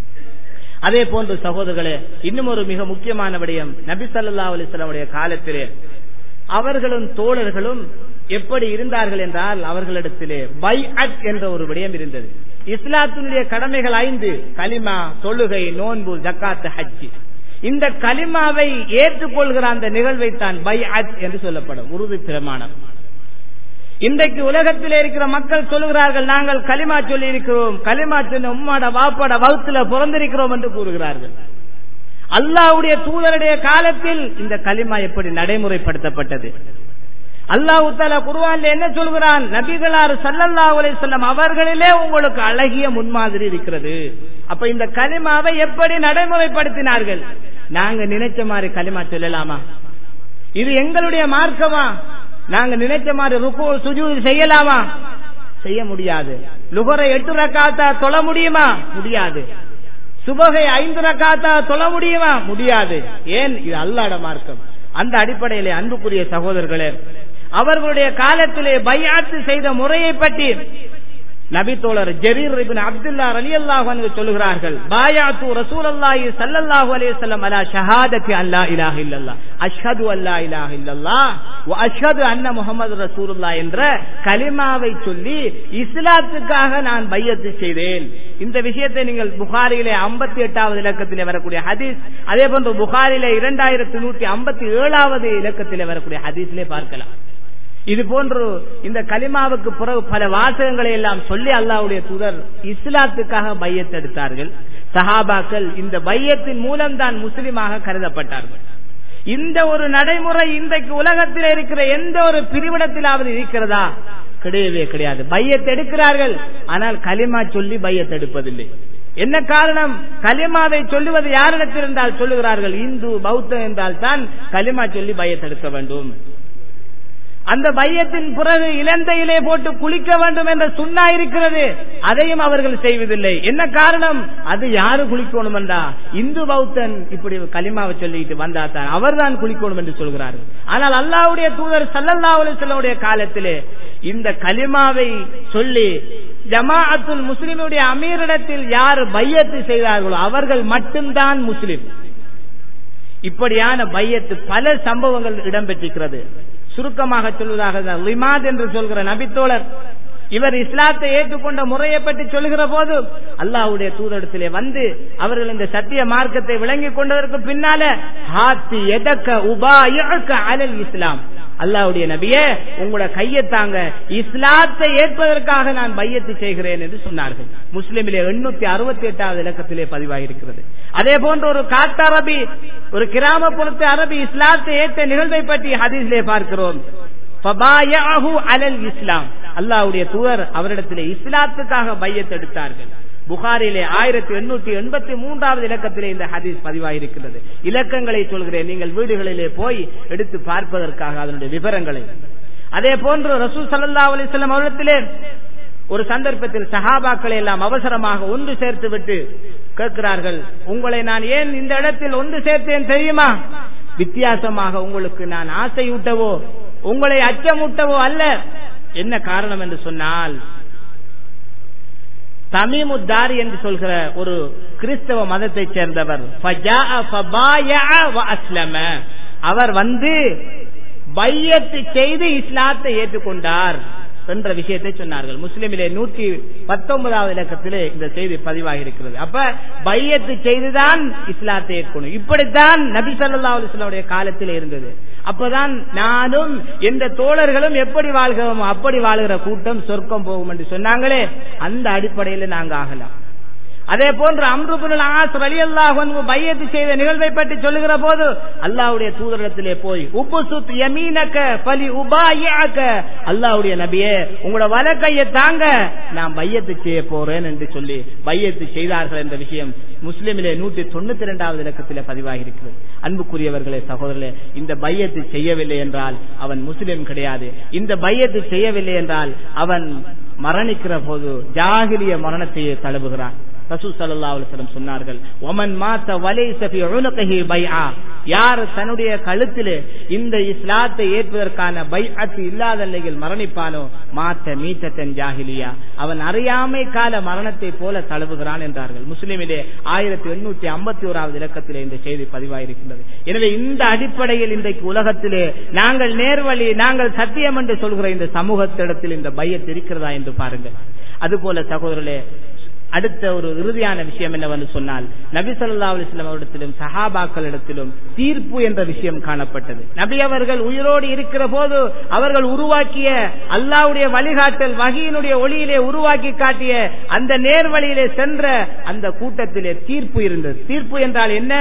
அதே போன்று சகோதரர்களே இன்னும் ஒரு மிக முக்கியமான விடயம் நபி சல்லா அலிஸ்லாமுடைய காலத்திலே அவர்களும் தோழர்களும் எப்படி இருந்தார்கள் என்றால் அவர்களிடத்திலே பை அட் என்ற ஒரு விடயம் இருந்தது இஸ்லாத்தினுடைய கடமைகள் ஐந்து கலிமா தொழுகை நோன்பு ஜக்காத்து ஹஜ்ஜி இந்த கலிமாவை ஏற்றுக்கொள்கிற அந்த நிகழ்வை தான் பை அட் என்று சொல்லப்படும் உறுதி பிரமாணம் இன்றைக்கு உலகத்தில் இருக்கிற மக்கள் சொல்லுகிறார்கள் நாங்கள் களிமா சொல்லி இருக்கிறோம் களிமா சொன்ன உம்மாட வாப்பாட வகுத்துல பிறந்திருக்கிறோம் என்று கூறுகிறார்கள் அல்லாவுடைய தூதருடைய காலத்தில் இந்த களிமா எப்படி நடைமுறைப்படுத்தப்பட்டது அல்லாஹு தாலா குருவான்ல என்ன சொல்கிறான் நபிகளார் சல்லல்லா செல்லம் அவர்களிலே உங்களுக்கு அழகிய முன்மாதிரி இருக்கிறது அப்ப இந்த களிமாவை எப்படி நடைமுறைப்படுத்தினார்கள் நாங்க நினைச்ச மாதிரி களிமா சொல்லலாமா இது எங்களுடைய மார்க்கமா நாங்க நினைச்ச மாதிரி ருக்கு சுஜு செய்யலாமா செய்ய முடியாது லுகரை எட்டு ரக்காத்தா தொழ முடியுமா முடியாது சுபகை ஐந்து ரக்காத்தா தொழ முடியுமா முடியாது ஏன் இது அல்லாட மார்க்கம் அந்த அடிப்படையிலே அன்புக்குரிய சகோதரர்களே அவர்களுடைய காலத்திலே பையாத்து செய்த முறையை பற்றி நபி தோழர் ஜரீர் அப்துல்லா அலி அல்லாஹ் சொல்லுகிறார்கள் பாயாத்து ரசூல் அல்லாஹி சல்லல்லாஹு அலைஹி வஸல்லம் அலா ஷஹாதத்தி அல்லா இலாஹ இல்லல்லாஹ் அஷ்ஹது அல்லா இலாஹ இல்லல்லாஹ் வ அஷ்ஹது அன்ன முஹம்மது ரசூலுல்லாஹ் என்ற கலிமாவை சொல்லி இஸ்லாத்துக்காக நான் பையத்து செய்தேன் இந்த விஷயத்தை நீங்கள் புகாரியிலே ஐம்பத்தி எட்டாவது இலக்கத்திலே வரக்கூடிய ஹதீஸ் அதே போன்று புகாரிலே இரண்டாயிரத்தி நூற்றி ஐம்பத்தி ஏழாவது இலக்கத்திலே வரக்கூடிய ஹதீஸிலே பார்க்கலாம் இது போன்று இந்த கலிமாவுக்கு பிறகு பல வாசகங்களை எல்லாம் சொல்லி அல்லாவுடைய தூதர் இஸ்லாத்துக்காக பையத்தெடுத்தார்கள் சஹாபாக்கள் இந்த பையத்தின் மூலம்தான் முஸ்லிமாக கருதப்பட்டார்கள் இந்த ஒரு நடைமுறை இன்றைக்கு உலகத்தில் இருக்கிற எந்த ஒரு பிரிவிடத்திலாவது இருக்கிறதா கிடையவே கிடையாது பையத்தை எடுக்கிறார்கள் ஆனால் களிமா சொல்லி பையத்தை எடுப்பதில்லை என்ன காரணம் கலிமாவை சொல்லுவது யாரிடத்தில் இருந்தால் சொல்லுகிறார்கள் இந்து பௌத்தம் என்றால் தான் களிமா சொல்லி பயத்தெடுக்க வேண்டும் அந்த பையத்தின் பிறகு இலந்தையிலே போட்டு குளிக்க வேண்டும் என்ற சுண்ணா இருக்கிறது அதையும் அவர்கள் செய்வதில்லை என்ன காரணம் அது யாரு குளிக்கணும் என்றா இந்து பௌத்தன் இப்படி களிமாவை சொல்லிட்டு வந்தா தான் அவர் தான் குளிக்கணும் என்று சொல்கிறார்கள் ஆனால் அல்லாவுடைய தூதர் சல்லல்லா அலிஸ்லமுடைய காலத்திலே இந்த களிமாவை சொல்லி ஜமாஅத்துல் முஸ்லிமுடைய அமீரிடத்தில் யார் பையத்து செய்தார்களோ அவர்கள் மட்டும்தான் முஸ்லிம் இப்படியான பையத்து பல சம்பவங்கள் இடம்பெற்றிருக்கிறது சுருக்கமாக சொல்வதாக லிமாத் என்று சொல்கிற நபித்தோழர் இவர் இஸ்லாத்தை ஏற்றுக்கொண்ட முறையை பற்றி சொல்லுகிற போது அல்லாவுடைய தூதரத்திலே வந்து அவர்கள் இந்த சத்திய மார்க்கத்தை விளங்கி கொண்டதற்கு பின்னால ஹாத்தி எதக்க உபாயக்க அலல் இஸ்லாம் அல்லாவுடைய நபியே உங்களோட கையை தாங்க இஸ்லாத்தை ஏற்பதற்காக நான் பையத்து செய்கிறேன் என்று சொன்னார்கள் முஸ்லிமிலே எண்ணூத்தி அறுபத்தி எட்டாவது இலக்கத்திலே பதிவாகிருக்கிறது அதே போன்ற ஒரு காட்டு அரபி ஒரு கிராமப்புறத்து அரபி இஸ்லாத்தை ஏற்ற நிகழ்வை பற்றி ஹதீஸ்லே பார்க்கிறோம் அலல் இஸ்லாம் அல்லாவுடைய தூதர் அவரிடத்திலே இஸ்லாத்துக்காக பையத்தெடுத்தார்கள் புகாரிலே ஆயிரத்தி எண்ணூத்தி எண்பத்தி மூன்றாவது இலக்கத்திலே இந்த ஹதீஸ் பதிவாயிருக்கிறது இலக்கங்களை சொல்கிறேன் நீங்கள் வீடுகளிலே போய் எடுத்து பார்ப்பதற்காக அதனுடைய விவரங்களை அதே போன்று ரசூல் சல்லா அலிஸ்லாம் அவரிடத்திலே ஒரு சந்தர்ப்பத்தில் சஹாபாக்களை எல்லாம் அவசரமாக ஒன்று சேர்த்து விட்டு கேட்கிறார்கள் உங்களை நான் ஏன் இந்த இடத்தில் ஒன்று சேர்த்தேன் தெரியுமா வித்தியாசமாக உங்களுக்கு நான் ஆசையூட்டவோ உங்களை அச்சமூட்டவோ அல்ல என்ன காரணம் என்று சொன்னால் தமிமுத்தாரி என்று சொல்கிற ஒரு கிறிஸ்தவ மதத்தைச் சேர்ந்தவர் அவர் வந்து பையத்து செய்து இஸ்லாத்தை ஏற்றுக்கொண்டார் என்ற விஷயத்தை சொன்னார்கள் முஸ்லிமிலே நூற்றி பத்தொன்பதாவது இலக்கத்திலே இந்த செய்தி பதிவாகி இருக்கிறது அப்ப பையத்து செய்துதான் இஸ்லாத்தை ஏற்கணும் இப்படித்தான் நபி சல்லா அலுவலாவுடைய காலத்தில் இருந்தது அப்பதான் நானும் எந்த தோழர்களும் எப்படி வாழ்கிறோமோ அப்படி வாழ்கிற கூட்டம் சொர்க்கம் போகும் என்று சொன்னாங்களே அந்த அடிப்படையில் நாங்க ஆகலாம் அதே போன்று அம்ருபுல் ஆஸ் அலி அல்லாஹ் பையத்து செய்த நிகழ்வை பற்றி சொல்லுகிற போது அல்லாவுடைய தூதரத்திலே போய் உப்பு சுத் யமீனக்க பலி உபாயாக்க அல்லாவுடைய நபியே உங்களோட வலக்கையை தாங்க நான் பையத்து செய்ய போறேன் என்று சொல்லி பையத்து செய்தார்கள் என்ற விஷயம் முஸ்லிமிலே நூற்றி தொண்ணூத்தி இரண்டாவது இலக்கத்திலே பதிவாகி இருக்கிறது அன்புக்குரியவர்களே சகோதரர்களே இந்த பையத்து செய்யவில்லை என்றால் அவன் முஸ்லிம் கிடையாது இந்த பையத்து செய்யவில்லை என்றால் அவன் மரணிக்கிற போது ஜாகிலிய மரணத்தையே தழுவுகிறான் ரசூல் ஸல்லல்லாஹு அலைஹி வஸல்லம் சொன்னார்கள் ஒமன் மாத்த வலைஸ ஃபி உனகிஹி பைஆ யார் தன்னுடைய கழுத்திலே இந்த இஸ்லாத்தை ஏற்பதற்கான பைஅத் இல்லாத நிலையில் மரணிப்பானோ மாத்த மீத்தத்தன் ஜாஹிலியா அவன் அறியாமை கால மரணத்தை போல தழுவுகிறான் என்றார்கள் முஸ்லிமிலே ஆயிரத்தி எண்ணூத்தி ஐம்பத்தி ஓராவது இலக்கத்திலே இந்த செய்தி பதிவாயிருக்கின்றது எனவே இந்த அடிப்படையில் இன்றைக்கு உலகத்திலே நாங்கள் நேர்வழி நாங்கள் சத்தியம் என்று சொல்கிற இந்த சமூகத்திடத்தில் இந்த பையத் இருக்கிறதா என்று பாருங்கள் அதுபோல சகோதரர்களே அடுத்த ஒரு இறுதியான விஷயம் என்னவென்று சொன்னால் நபி சொல்லா அலிஸ்லாம் அவரிடத்திலும் சஹாபாக்களிடத்திலும் தீர்ப்பு என்ற விஷயம் காணப்பட்டது நபி அவர்கள் உயிரோடு இருக்கிற போது அவர்கள் உருவாக்கிய அல்லாவுடைய வழிகாட்டல் வகையினுடைய ஒளியிலே உருவாக்கி காட்டிய அந்த நேர்வழியிலே சென்ற அந்த கூட்டத்திலே தீர்ப்பு இருந்தது தீர்ப்பு என்றால் என்ன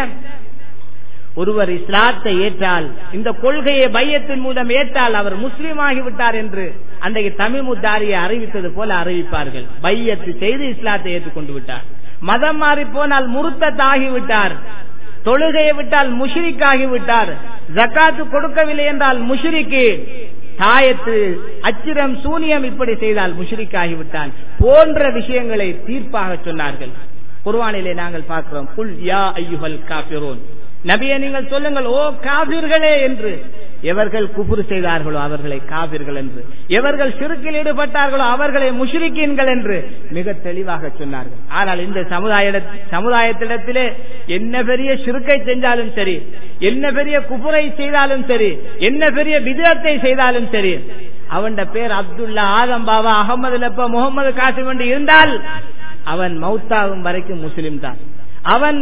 ஒருவர் இஸ்லாத்தை ஏற்றால் இந்த கொள்கையை பையத்தின் மூலம் ஏற்றால் அவர் முஸ்லீம் ஆகிவிட்டார் என்று அன்றைக்கு தமிழ்முத்தாரியை அறிவித்தது போல அறிவிப்பார்கள் பையத்து செய்து இஸ்லாத்தை ஏற்றுக்கொண்டு விட்டார் மதம் மாறி போனால் முருத்தத்தாகிவிட்டார் தொழுகையை விட்டால் முஷிரிக் விட்டார் ஜக்காத்து கொடுக்கவில்லை என்றால் முஷிரிக்கு தாயத்து அச்சிரம் சூனியம் இப்படி செய்தால் முஷிரிக் ஆகிவிட்டான் போன்ற விஷயங்களை தீர்ப்பாக சொன்னார்கள் குர்வானிலே நாங்கள் பார்க்கிறோம் புல் யா ஐயுகல் காபிரோன் நபியை நீங்கள் சொல்லுங்கள் ஓ காபிர்களே என்று எவர்கள் குபுர் செய்தார்களோ அவர்களை காபிர்கள் என்று எவர்கள் சிறுக்கில் ஈடுபட்டார்களோ அவர்களை முஷ்ரிக்கீன்கள் என்று மிக தெளிவாக சொன்னார்கள் ஆனால் இந்த சமுதாய சமுதாயத்திடத்திலே என்ன பெரிய சிறுக்கை செஞ்சாலும் சரி என்ன பெரிய குபுரை செய்தாலும் சரி என்ன பெரிய விதத்தை செய்தாலும் சரி அவன் பேர் அப்துல்லா ஆதம் பாபா அகமது லப்ப முகமது காசிம் என்று இருந்தால் அவன் மௌத்தாகும் வரைக்கும் முஸ்லிம் தான் அவன்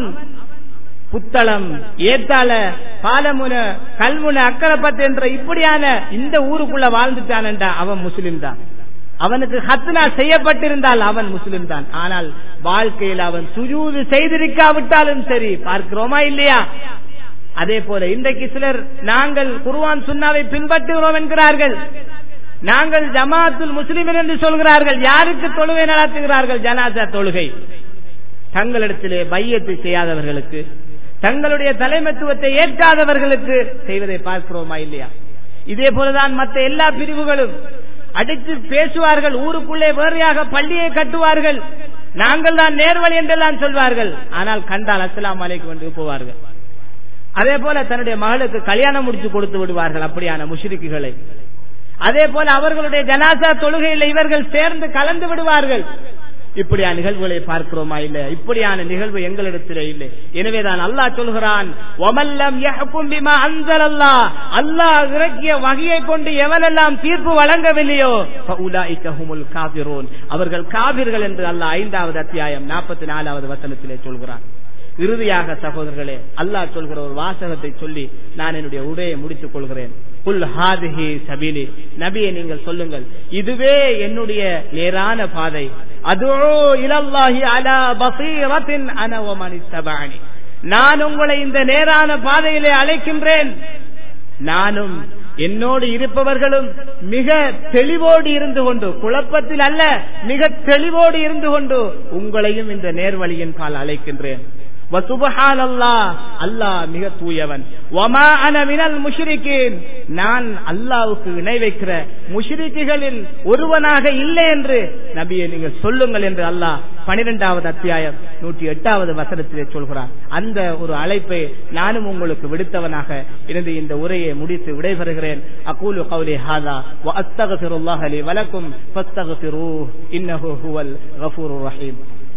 புத்தளம் ஏத்தால பாலமுன கல்முன அக்கரப்பத்து என்ற இப்படியான இந்த ஊருக்குள்ள வாழ்ந்துட்டான் அவன் முஸ்லிம் தான் அவனுக்கு ஹத்னா செய்யப்பட்டிருந்தால் அவன் முஸ்லிம் தான் ஆனால் வாழ்க்கையில் அவன் சுஜூது செய்திருக்காவிட்டாலும் சரி பார்க்கிறோமா இல்லையா அதே போல இன்றைக்கு சிலர் நாங்கள் குருவான் சுண்ணாவை பின்பற்றுகிறோம் என்கிறார்கள் நாங்கள் ஜமாத்துல் முஸ்லிமின் என்று சொல்கிறார்கள் யாருக்கு தொழுகை நடத்துகிறார்கள் ஜனாசா தொழுகை தங்களிடத்திலே பையத்தை செய்யாதவர்களுக்கு தங்களுடைய தலைமைத்துவத்தை ஏற்காதவர்களுக்கு செய்வதை பார்க்கிறோமா இல்லையா இதே போலதான் மற்ற எல்லா பிரிவுகளும் அடித்து பேசுவார்கள் ஊருக்குள்ளே வேறையாக பள்ளியை கட்டுவார்கள் நாங்கள் தான் நேர்வழி என்றெல்லாம் சொல்வார்கள் ஆனால் கண்டால் அஸ்லாம் அலைக்கு வந்து போவார்கள் அதே போல தன்னுடைய மகளுக்கு கல்யாணம் முடிச்சு கொடுத்து விடுவார்கள் அப்படியான முஷிரிக்குகளை அதே போல அவர்களுடைய ஜனாசா தொழுகையில் இவர்கள் சேர்ந்து கலந்து விடுவார்கள் இப்படியான நிகழ்வுகளை பார்க்கிறோமா இல்ல இப்படியான நிகழ்வு எங்களிடத்திலே இல்லை எனவேதான் அல்லாஹ் சொல்கிறான் அல்லாஹ் இறக்கிய வகையை கொண்டு எவனெல்லாம் தீர்ப்பு வழங்கவில்லையோ அவர்கள் காவிர்கள் என்று அல்லாஹ் ஐந்தாவது அத்தியாயம் நாற்பத்தி நாலாவது வசனத்திலே சொல்கிறான் இறுதியாக சகோதரர்களே அல்லாஹ் சொல்கிற ஒரு வாசகத்தை சொல்லி நான் என்னுடைய உரையை முடித்துக் கொள்கிறேன் புல் ஹாதிஹி சபீலி நபியை நீங்கள் சொல்லுங்கள் இதுவே என்னுடைய நேரான பாதை அதோ இலல்லாஹி அலா பசீரத்தின் அனவமணி சபாணி நான் உங்களை இந்த நேரான பாதையிலே அழைக்கின்றேன் நானும் என்னோடு இருப்பவர்களும் மிக தெளிவோடு இருந்து கொண்டு குழப்பத்தில் அல்ல மிக தெளிவோடு இருந்து கொண்டு உங்களையும் இந்த நேர்வழியின் பால் அழைக்கின்றேன் அல்லாஹ் மிக தூயவன் நான் அல்லாவுக்கு இணை வைக்கிற முஷிரிக்குகளில் ஒருவனாக இல்லை என்று நபியை நீங்கள் சொல்லுங்கள் என்று அல்லாஹ் பனிரெண்டாவது அத்தியாயம் நூற்றி எட்டாவது வசனத்திலே சொல்கிறார் அந்த ஒரு அழைப்பை நானும் உங்களுக்கு விடுத்தவனாக இருந்து இந்த உரையை முடித்து விடைபெறுகிறேன் அகூலு கவுலி ஹாதா அஸ்தகபிருல்லாஹ் அலி வலக்கும் ஃபஸ்தகபிரு இன்னஹு ஹுவல் கஃபூருர் ரஹீம்